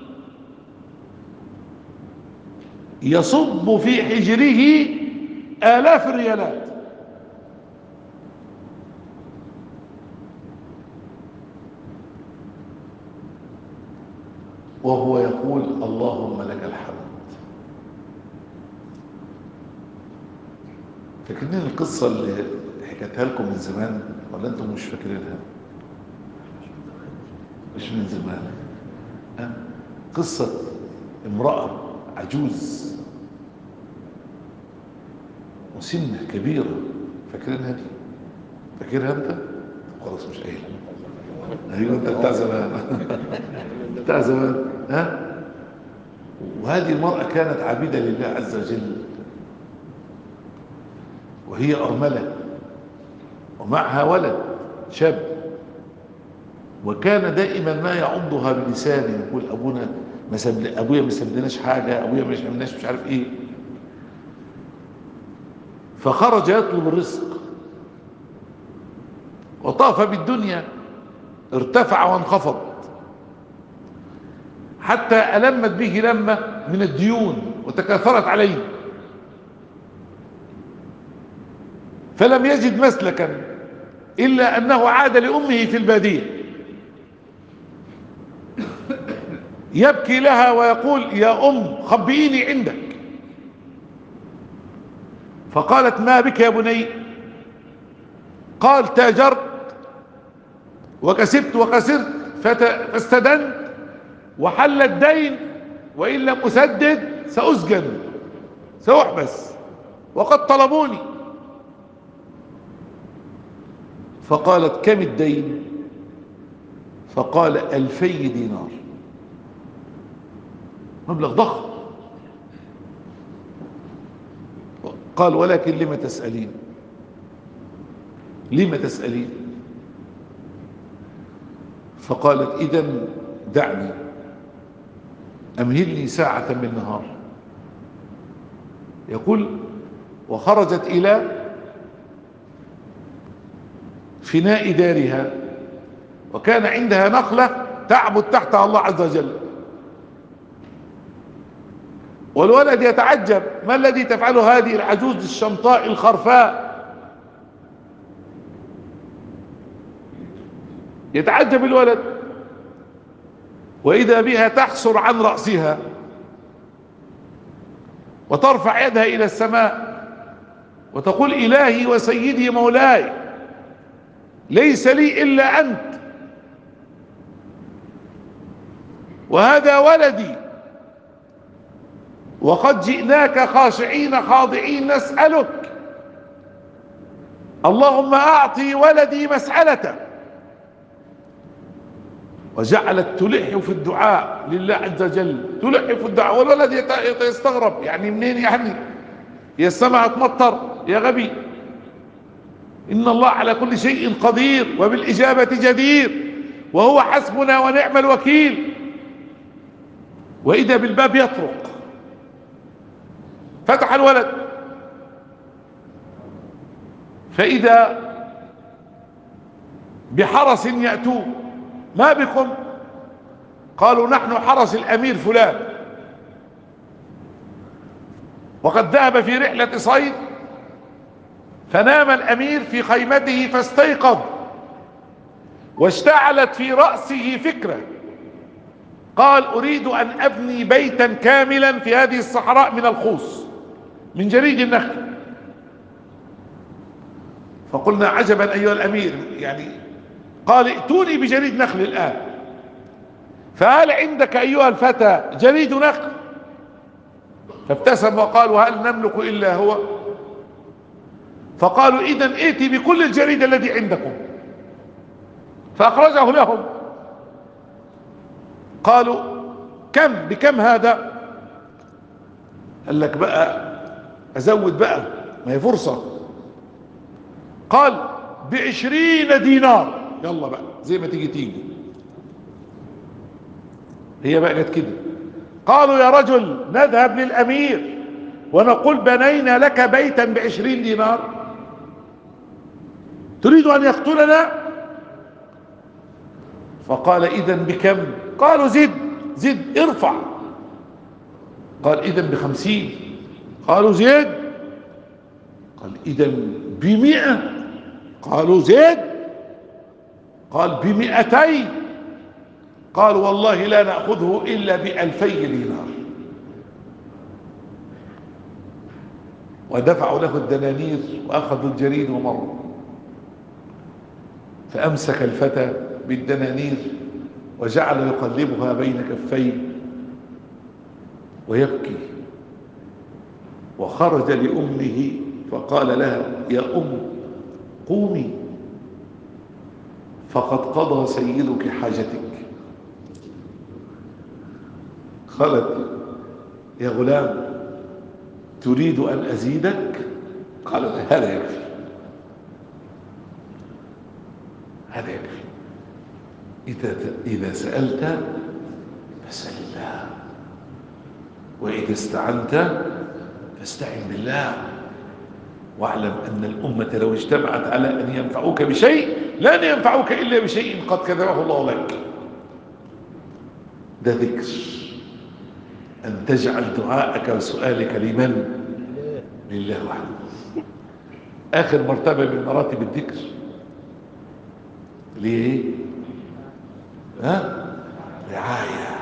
يصب في حجره آلاف الريالات وهو يقول اللهم لك الحمد فاكرين القصة اللي حكيتها لكم من زمان ولا انتم مش فاكرينها مش من زمان أه؟ قصة امرأة عجوز مسنة كبيرة فاكرينها دي فاكرها انت خلاص مش قايل ايوه انت بتاع زمان بتاع زمان ها وهذه المرأة كانت عابدة لله عز وجل وهي أرملة ومعها ولد شاب وكان دائما ما يعضها بلسانه يقول أبونا ما سبل... أبويا ما سبلناش حاجة أبويا مش عملناش مش عارف إيه فخرج يطلب الرزق وطاف بالدنيا ارتفع وانخفض حتى ألمت به لمة من الديون وتكاثرت عليه فلم يجد مسلكا إلا أنه عاد لأمه في البادية يبكي لها ويقول يا أم خبئيني عندك فقالت ما بك يا بني قال تاجرت وكسبت وخسرت فاستدنت وحل الدين وإن لم أسدد سأسجن سأحبس وقد طلبوني فقالت كم الدين فقال ألفي دينار مبلغ ضخم قال ولكن لم تسألين لم تسألين فقالت إذا دعني أمهلني ساعة من نهار يقول وخرجت إلى فناء دارها وكان عندها نخلة تعبد تحتها الله عز وجل والولد يتعجب ما الذي تفعله هذه العجوز الشمطاء الخرفاء يتعجب الولد وإذا بها تحسر عن رأسها وترفع يدها إلى السماء وتقول إلهي وسيدي مولاي ليس لي إلا أنت وهذا ولدي وقد جئناك خاشعين خاضعين نسألك اللهم أعطي ولدي مسألته وجعلت تلح في الدعاء لله عز وجل تلح في الدعاء والولد يستغرب يعني منين يعني يا السماء تمطر يا غبي إن الله على كل شيء قدير وبالإجابة جدير وهو حسبنا ونعم الوكيل وإذا بالباب يطرق فتح الولد فإذا بحرس يأتوه ما بكم قالوا نحن حرس الأمير فلان وقد ذهب في رحلة صيد فنام الأمير في خيمته فاستيقظ واشتعلت في رأسه فكرة قال أريد أن أبني بيتا كاملا في هذه الصحراء من الخوص من جريد النخل فقلنا عجبا أيها الأمير يعني قال ائتوني بجريد نخل الآن فهل عندك أيها الفتى جريد نخل فابتسم وقال وهل نملك إلا هو فقالوا إذا ائتي بكل الجريد الذي عندكم فأخرجه لهم قالوا كم بكم هذا قال لك بقى أزود بقى ما هي فرصة قال بعشرين دينار يلا بقى زي ما تيجي تيجي هي بقى جت كده قالوا يا رجل نذهب للأمير ونقول بنينا لك بيتا بعشرين دينار تريد أن يقتلنا فقال إذا بكم قالوا زد زد ارفع قال إذا بخمسين قالوا زد قال إذا بمئة قالوا زد قال بمئتين قال والله لا نأخذه إلا بألفي دينار ودفعوا له الدنانير وأخذوا الجريد ومروا فأمسك الفتى بالدنانير وجعل يقلبها بين كفيه ويبكي وخرج لأمه فقال لها يا أم قومي فقد قضى سيدك حاجتك قالت يا غلام تريد أن أزيدك قال هذا يكفي هذا يكفي إذا, إذا سألت فاسأل الله وإذا استعنت فاستعن بالله واعلم أن الأمة لو اجتمعت على أن ينفعوك بشيء لن ينفعوك إلا بشيء قد كتبه الله لك ده ذكر أن تجعل دعاءك وسؤالك لمن لله وحده آخر مرتبة من مراتب الذكر ليه ها رعاية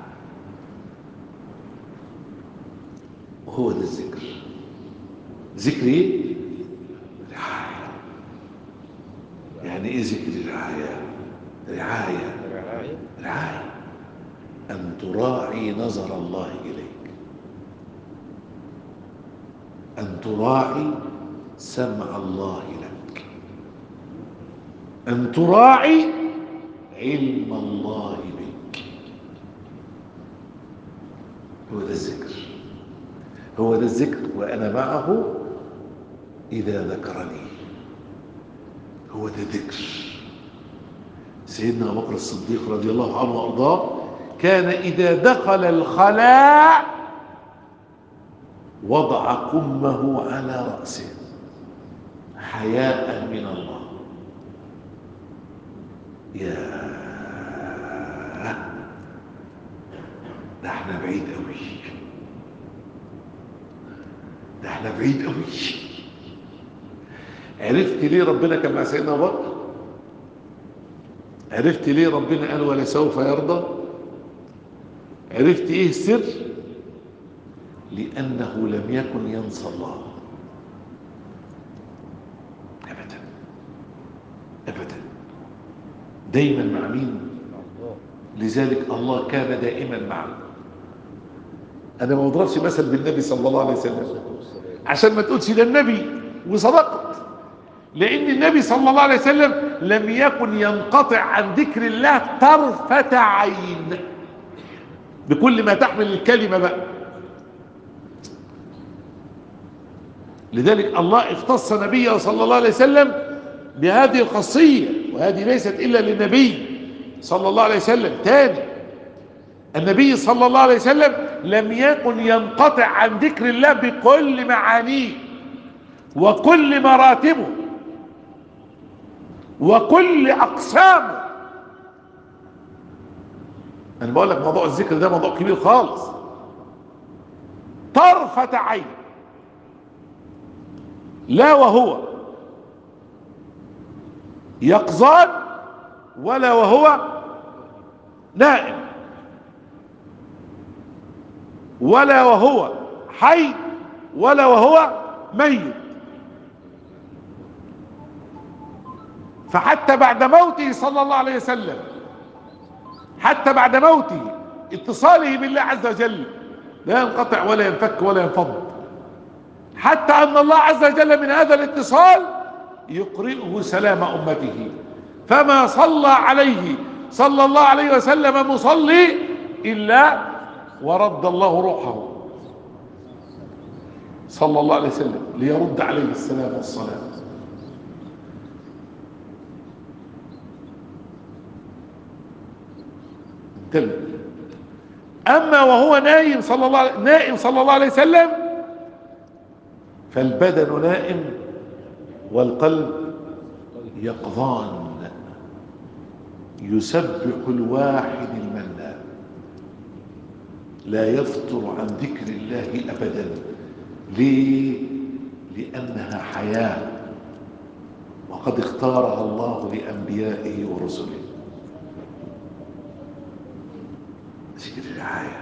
وهو ده الذكر ذكر ايه رعاية يعني ايه ذكر رعاية رعاية رعاية أن تراعي نظر الله إليك أن تراعي سمع الله لك أن تراعي علم الله بك هو ده الذكر هو ده الذكر وأنا معه إذا ذكرني هو ده ذكر سيدنا أبو بكر الصديق رضي الله عنه وأرضاه كان إذا دخل الخلاء وضع قمه على رأسه حياء من الله يا ده احنا بعيد قوي ده احنا بعيد قوي عرفت ليه ربنا كان مع سيدنا ابو بكر عرفت ليه ربنا قال ولسوف يرضى عرفت ايه السر لانه لم يكن ينسى الله ابدا ابدا دايما مع مين لذلك الله كان دائما معه انا ما بضربش مثل بالنبي صلى الله عليه وسلم عشان ما تقولش ده النبي وصدقت لان النبي صلى الله عليه وسلم لم يكن ينقطع عن ذكر الله طرفة عين بكل ما تحمل الكلمة بقى لذلك الله اختص نبيه صلى الله عليه وسلم بهذه الخاصية وهذه ليست إلا للنبي صلى الله عليه وسلم تاني النبي صلى الله عليه وسلم لم يكن ينقطع عن ذكر الله بكل معانيه وكل مراتبه وكل أقسامه أنا بقول لك موضوع الذكر ده موضوع كبير خالص طرفة عين لا وهو يقظان ولا وهو نائم ولا وهو حي ولا وهو ميت فحتى بعد موته صلى الله عليه وسلم حتى بعد موته اتصاله بالله عز وجل لا ينقطع ولا ينفك ولا ينفض حتى ان الله عز وجل من هذا الاتصال يقرئه سلام امته فما صلى عليه صلى الله عليه وسلم مصلي الا ورد الله روحه صلى الله عليه وسلم ليرد عليه السلام والصلاه انتبه اما وهو نايم صلى الله عليه نائم صلى الله عليه وسلم فالبدن نائم والقلب يقظان يسبح الواحد المنان لا يفطر عن ذكر الله ابدا ليه لانها حياه وقد اختارها الله لانبيائه ورسله ذكر الرعايه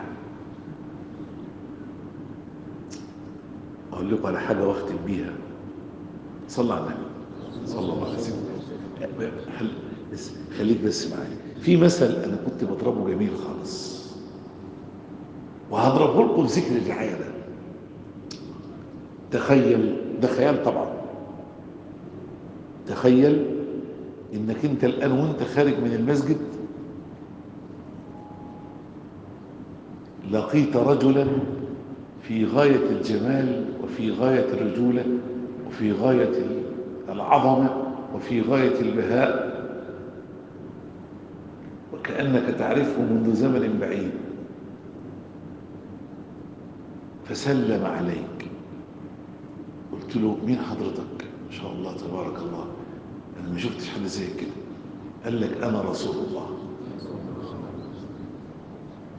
اقول لكم على حاجه واختم بيها صلى على النبي صلى الله عليه وسلم خل... بس خليك بس معايا في مثل انا كنت بضربه جميل خالص وهضربه لكم في ذكر الرعايه ده تخيل ده خيال طبعا تخيل انك انت الان وانت خارج من المسجد لقيت رجلا في غاية الجمال وفي غاية الرجولة وفي غاية العظمة وفي غاية البهاء وكأنك تعرفه منذ زمن بعيد فسلم عليك قلت له مين حضرتك ما شاء الله تبارك الله انا ما شفتش حد زي كده قال لك انا رسول الله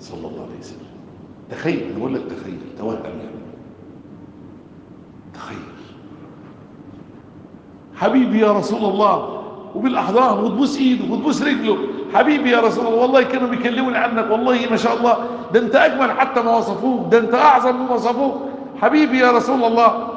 صلى الله عليه وسلم تخيل انا بقول لك تخيل توهم يعني تخيل حبيبي يا رسول الله وبالاحضان وتبوس ايده وتبوس رجله حبيبي يا رسول الله والله كانوا بيكلموني عنك والله ما شاء الله ده انت اجمل حتى ما وصفوك ده انت اعظم مما وصفوك حبيبي يا رسول الله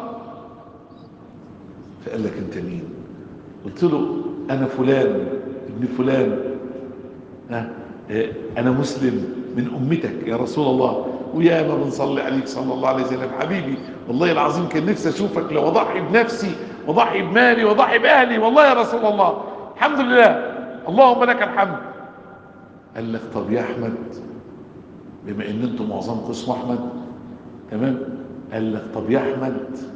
فقال لك انت مين قلت له انا فلان ابن فلان ها اه انا مسلم من امتك يا رسول الله ويا ما بنصلي عليك صلى الله عليه وسلم حبيبي والله العظيم كان نفسي اشوفك لو اضحي بنفسي واضحي بمالي واضحي باهلي والله يا رسول الله الحمد لله اللهم لك الحمد قال لك طب يا احمد بما ان انتم معظمكم اسمه احمد تمام قال لك طب يا احمد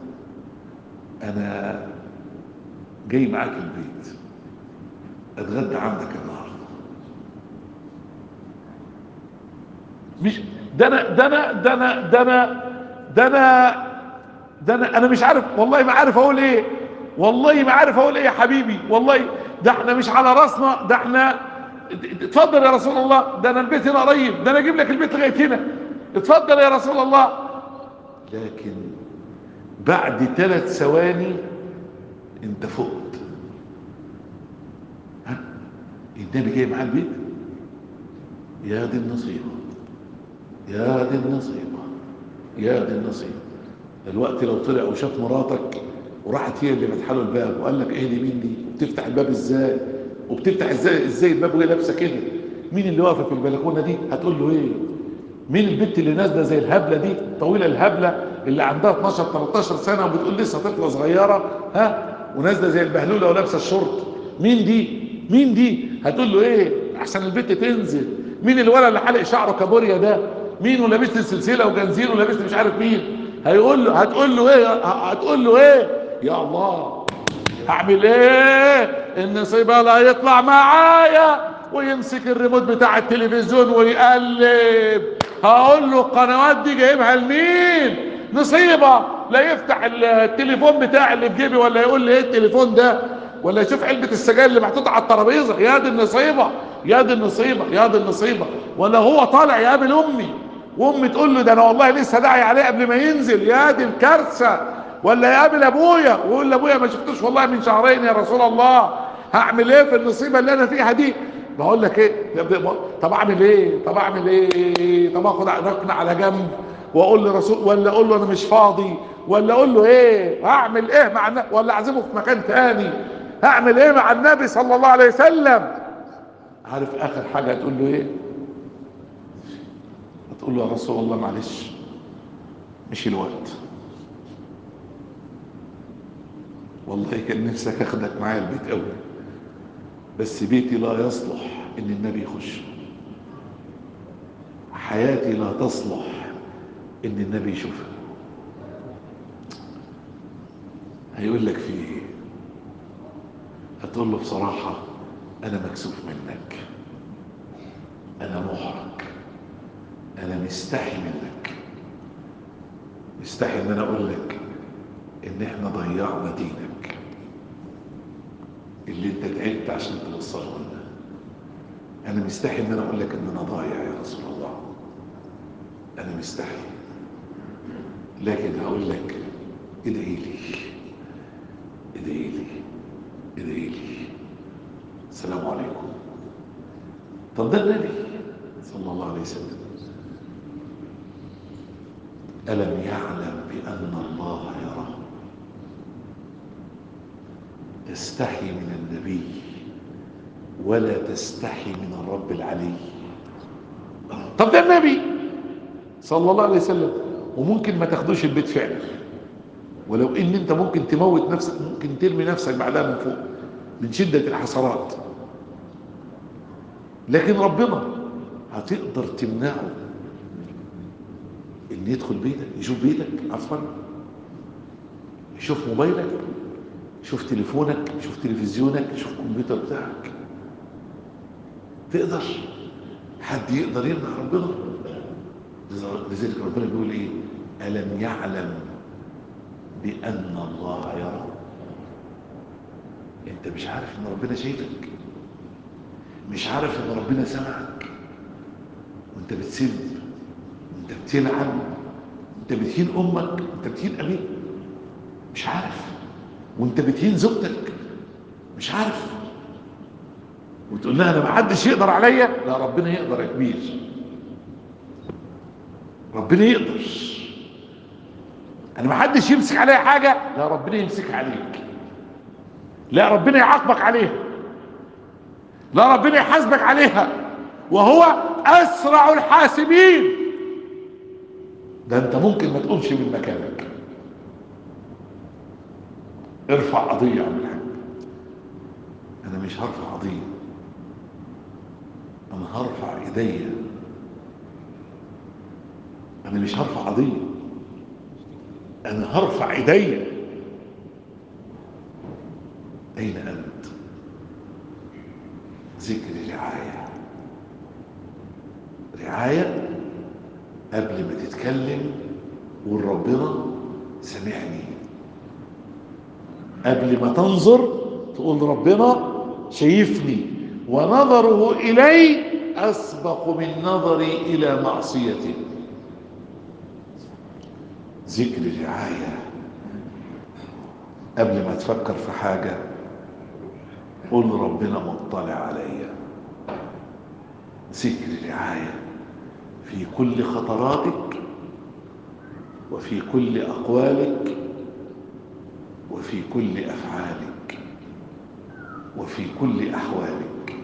انا جاي معاك البيت اتغدى عندك النهارده مش ده انا ده انا ده انا ده انا ده انا ده انا انا مش عارف والله ما عارف اقول ايه والله ما عارف اقول ايه يا حبيبي والله ده احنا مش على راسنا ده احنا اتفضل يا رسول الله ده انا البيت هنا قريب ده انا اجيب لك البيت لغايه هنا اتفضل يا رسول الله لكن بعد ثلاث ثواني انت فقت ها النبي جاي معاه البيت يا دي النصيبه يا دي النصيبه يا دي النصيبه دلوقتي لو طلع وشاف مراتك وراحت هي اللي فتح له الباب وقال لك ايه دي مين دي بتفتح الباب ازاي وبتفتح ازاي ازاي الباب وهي لابسه كده مين اللي واقفه في البلكونه دي هتقول له ايه مين البنت اللي نازله زي الهبله دي طويله الهبله اللي عندها 12 13 سنه وبتقول لسه طفله صغيره ها ونازله زي البهلوله ولابسه الشورت مين دي مين دي هتقول له ايه احسن البنت تنزل مين الولد اللي حلق شعره كابوريا ده مين ولابس لي سلسله وجنزير ولابس لي مش عارف مين هيقول له هتقول له ايه هتقول له ايه يا الله هعمل ايه النصيبه لا يطلع معايا ويمسك الريموت بتاع التلفزيون ويقلب هقول له القنوات دي جايبها لمين نصيبه لا يفتح التليفون بتاعي اللي في جيبي ولا يقول لي ايه التليفون ده ولا يشوف علبه السجاير اللي محطوطه على الترابيزه يا دي النصيبه يا دي النصيبه يا دي النصيبه ولا هو طالع يقابل امي وامي تقول له ده انا والله لسه داعي عليه قبل ما ينزل يا دي الكارثه ولا يقابل ابويا ويقول لابويا ما شفتوش والله من شهرين يا رسول الله هعمل ايه في النصيبه اللي انا فيها دي بقول لك ايه طب اعمل ايه طب اعمل ايه طب اخد ركن على جنب واقول لرسول ولا اقول له انا مش فاضي ولا اقول له ايه هعمل ايه مع النبي ولا اعزمه في مكان تاني هعمل ايه مع النبي صلى الله عليه وسلم عارف اخر حاجه هتقول له ايه هتقول له يا رسول الله معلش مش الوقت والله كان نفسك اخدك معايا البيت قوي بس بيتي لا يصلح ان النبي يخش حياتي لا تصلح ان النبي يشوفها هيقول لك في ايه هتقول له بصراحة انا مكسوف منك انا محرج انا مستحي منك مستحي ان انا اقول لك ان احنا ضيعنا دينك اللي انت تعبت عشان توصله لنا انا مستحي ان انا اقول لك ان انا ضايع يا رسول الله انا مستحي لكن هقول لك ادعي لي ادعي لي ادعي لي السلام عليكم طب ده النبي صلى الله عليه وسلم ألم يعلم بأن الله يرى تستحي من النبي ولا تستحي من الرب العلي طب ده النبي صلى الله عليه وسلم وممكن ما تاخدوش البيت فعلا ولو ان انت ممكن تموت نفسك ممكن ترمي نفسك بعدها من فوق من شدة الحسرات لكن ربنا هتقدر تمنعه ان يدخل بيتك يشوف بيتك عفوا يشوف موبايلك يشوف تليفونك يشوف تلفزيونك يشوف الكمبيوتر بتاعك تقدر حد يقدر يمنع ربنا لذلك ربنا بيقول ايه ألم يعلم بأن الله يرى انت مش عارف ان ربنا شايفك مش عارف ان ربنا سمعك وانت بتسب وانت بتلعن انت بتهين امك انت بتهين ابيك مش عارف وانت بتهين زوجتك مش عارف وتقول لها انا ما حدش يقدر عليا لا ربنا يقدر يا كبير ربنا يقدر انا ما حدش يمسك عليا حاجه لا ربنا يمسك عليك لا ربنا يعاقبك عليها لا ربنا يحاسبك عليها وهو اسرع الحاسبين ده انت ممكن ما تقومش من مكانك ارفع قضيه يا عم الحاج انا مش هرفع قضيه انا هرفع ايديا انا مش هرفع قضيه انا هرفع ايديا اين انت ذكر رعايه رعايه قبل ما تتكلم قول ربنا سمعني قبل ما تنظر تقول ربنا شايفني ونظره إلي أسبق من نظري إلى معصيته ذكر رعاية قبل ما تفكر في حاجة قول ربنا مطلع عليا ذكر رعاية في كل خطراتك وفي كل أقوالك وفي كل أفعالك وفي كل أحوالك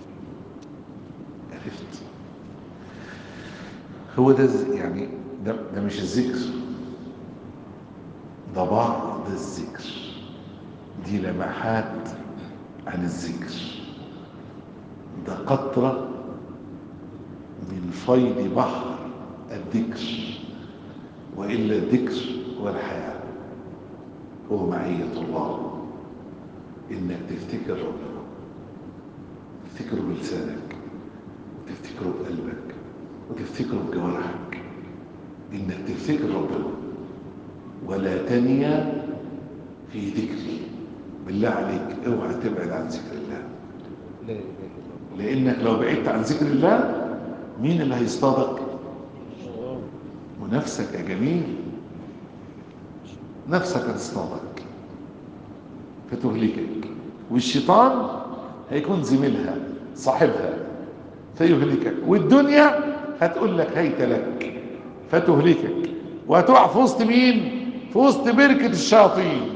عرفت هو ده ز- يعني ده, ده مش الذكر ده بعض الذكر دي لمحات عن الذكر ده قطرة من فيض بحر الذكر وإلا الذكر هو الحياة هو معية الله إنك تفتكر ربنا تفتكره بلسانك وتفتكره بقلبك وتفتكره بجوارحك إنك تفتكر ربنا ولا تنيا في ذكري بالله عليك اوعى تبعد عن ذكر الله لا اله الا لانك لو بعدت عن ذكر الله مين اللي هيصطادك الله ونفسك يا جميل نفسك هتصطادك فتهلكك والشيطان هيكون زميلها صاحبها فيهلكك والدنيا هتقول لك هيت لك فتهلكك وهتقع في وسط مين في وسط بركة الشياطين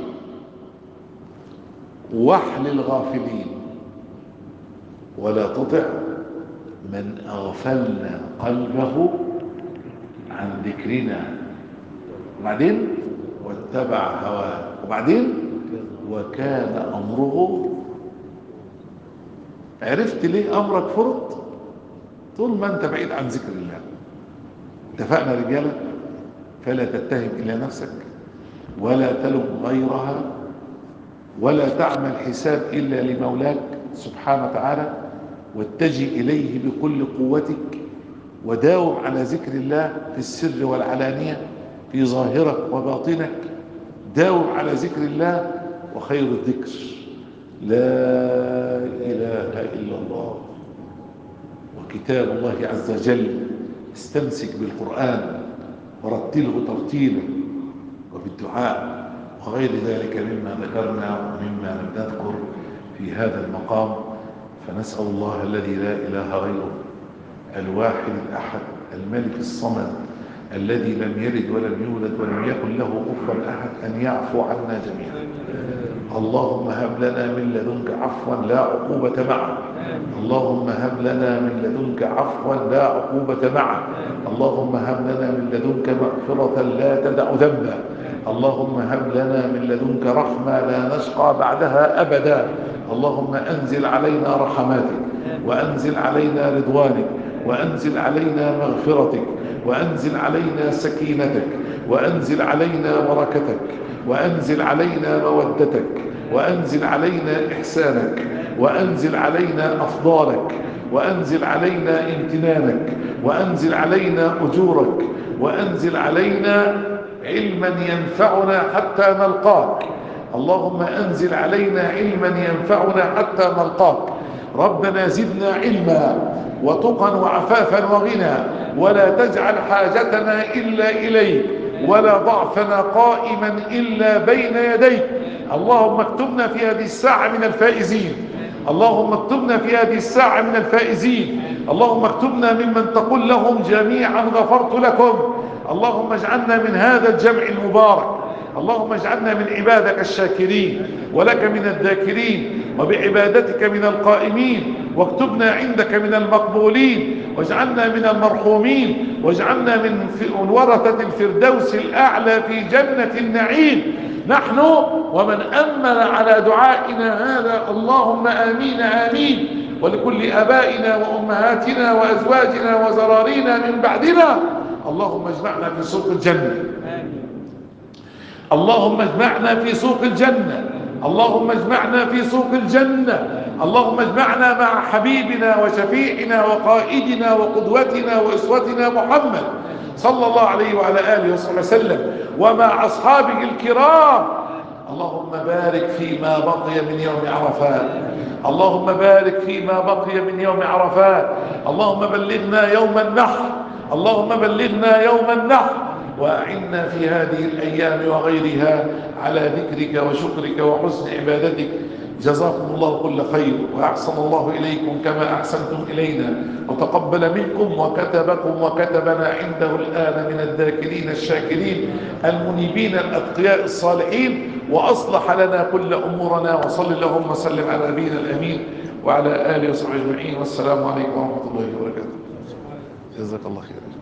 وحل الغافلين ولا تطع من أغفلنا قلبه عن ذكرنا وبعدين واتبع هواه وبعدين وكان أمره عرفت ليه أمرك فرض طول ما أنت بعيد عن ذكر الله اتفقنا رجالة فلا تتهم إلى نفسك ولا تلم غيرها ولا تعمل حساب إلا لمولاك سبحانه وتعالى واتجه إليه بكل قوتك وداوم على ذكر الله في السر والعلانية في ظاهرك وباطنك داوم على ذكر الله وخير الذكر لا إله إلا الله وكتاب الله عز وجل استمسك بالقرآن ورتله ترتيلا وبالدعاء وغير ذلك مما ذكرنا ومما لم نذكر في هذا المقام فنسأل الله الذي لا إله غيره الواحد الأحد الملك الصمد الذي لم يلد ولم يولد ولم يكن له كفوا أحد أن يعفو عنا جميعا اللهم هب لنا من لدنك عفوا لا عقوبة معه اللهم هب لنا من لدنك عفوا لا عقوبة معه اللهم هب لنا من لدنك مغفرة لا تدع ذنبا اللهم هب لنا من لدنك رحمة لا نشقى بعدها أبدا اللهم أنزل علينا رحماتك وأنزل علينا رضوانك وأنزل علينا مغفرتك وأنزل علينا سكينتك وأنزل علينا بركتك وأنزل علينا مودتك وأنزل علينا إحسانك وأنزل علينا أفضالك وأنزل علينا امتنانك وأنزل علينا أجورك وأنزل علينا علما ينفعنا حتى نلقاك اللهم أنزل علينا علما ينفعنا حتى نلقاك ربنا زدنا علما وتقا وعفافا وغنى ولا تجعل حاجتنا إلا إليك ولا ضعفنا قائما إلا بين يديك اللهم اكتبنا في هذه الساعة من الفائزين اللهم اكتبنا في هذه الساعة من الفائزين اللهم اكتبنا ممن تقول لهم جميعا غفرت لكم اللهم اجعلنا من هذا الجمع المبارك اللهم اجعلنا من عبادك الشاكرين ولك من الذاكرين وبعبادتك من القائمين واكتبنا عندك من المقبولين واجعلنا من المرحومين واجعلنا من ورثة الفردوس الأعلى في جنة النعيم نحن ومن أمن على دعائنا هذا اللهم آمين آمين ولكل أبائنا وأمهاتنا وأزواجنا وزرارينا من بعدنا اللهم اجمعنا في سوق الجنة اللهم اجمعنا في سوق الجنة اللهم اجمعنا في سوق الجنة اللهم اجمعنا مع حبيبنا وشفيعنا وقائدنا وقدوتنا وإسوتنا محمد صلى الله عليه وعلى آله وصحبه وسلم ومع أصحابه الكرام اللهم بارك فيما بقي من يوم عرفات اللهم بارك فيما بقي من يوم عرفات اللهم بلغنا يوم النحر اللهم بلغنا يوم النحر وأعنا في هذه الأيام وغيرها على ذكرك وشكرك وحسن عبادتك جزاكم الله كل خير وأحسن الله إليكم كما أحسنتم إلينا وتقبل منكم وكتبكم وكتبنا عنده الآن من الذاكرين الشاكرين المنيبين الأتقياء الصالحين وأصلح لنا كل أمورنا وصل اللهم وسلم على نبينا الأمين وعلى آله وصحبه أجمعين والسلام عليكم ورحمة الله وبركاته جزاك الله خيرا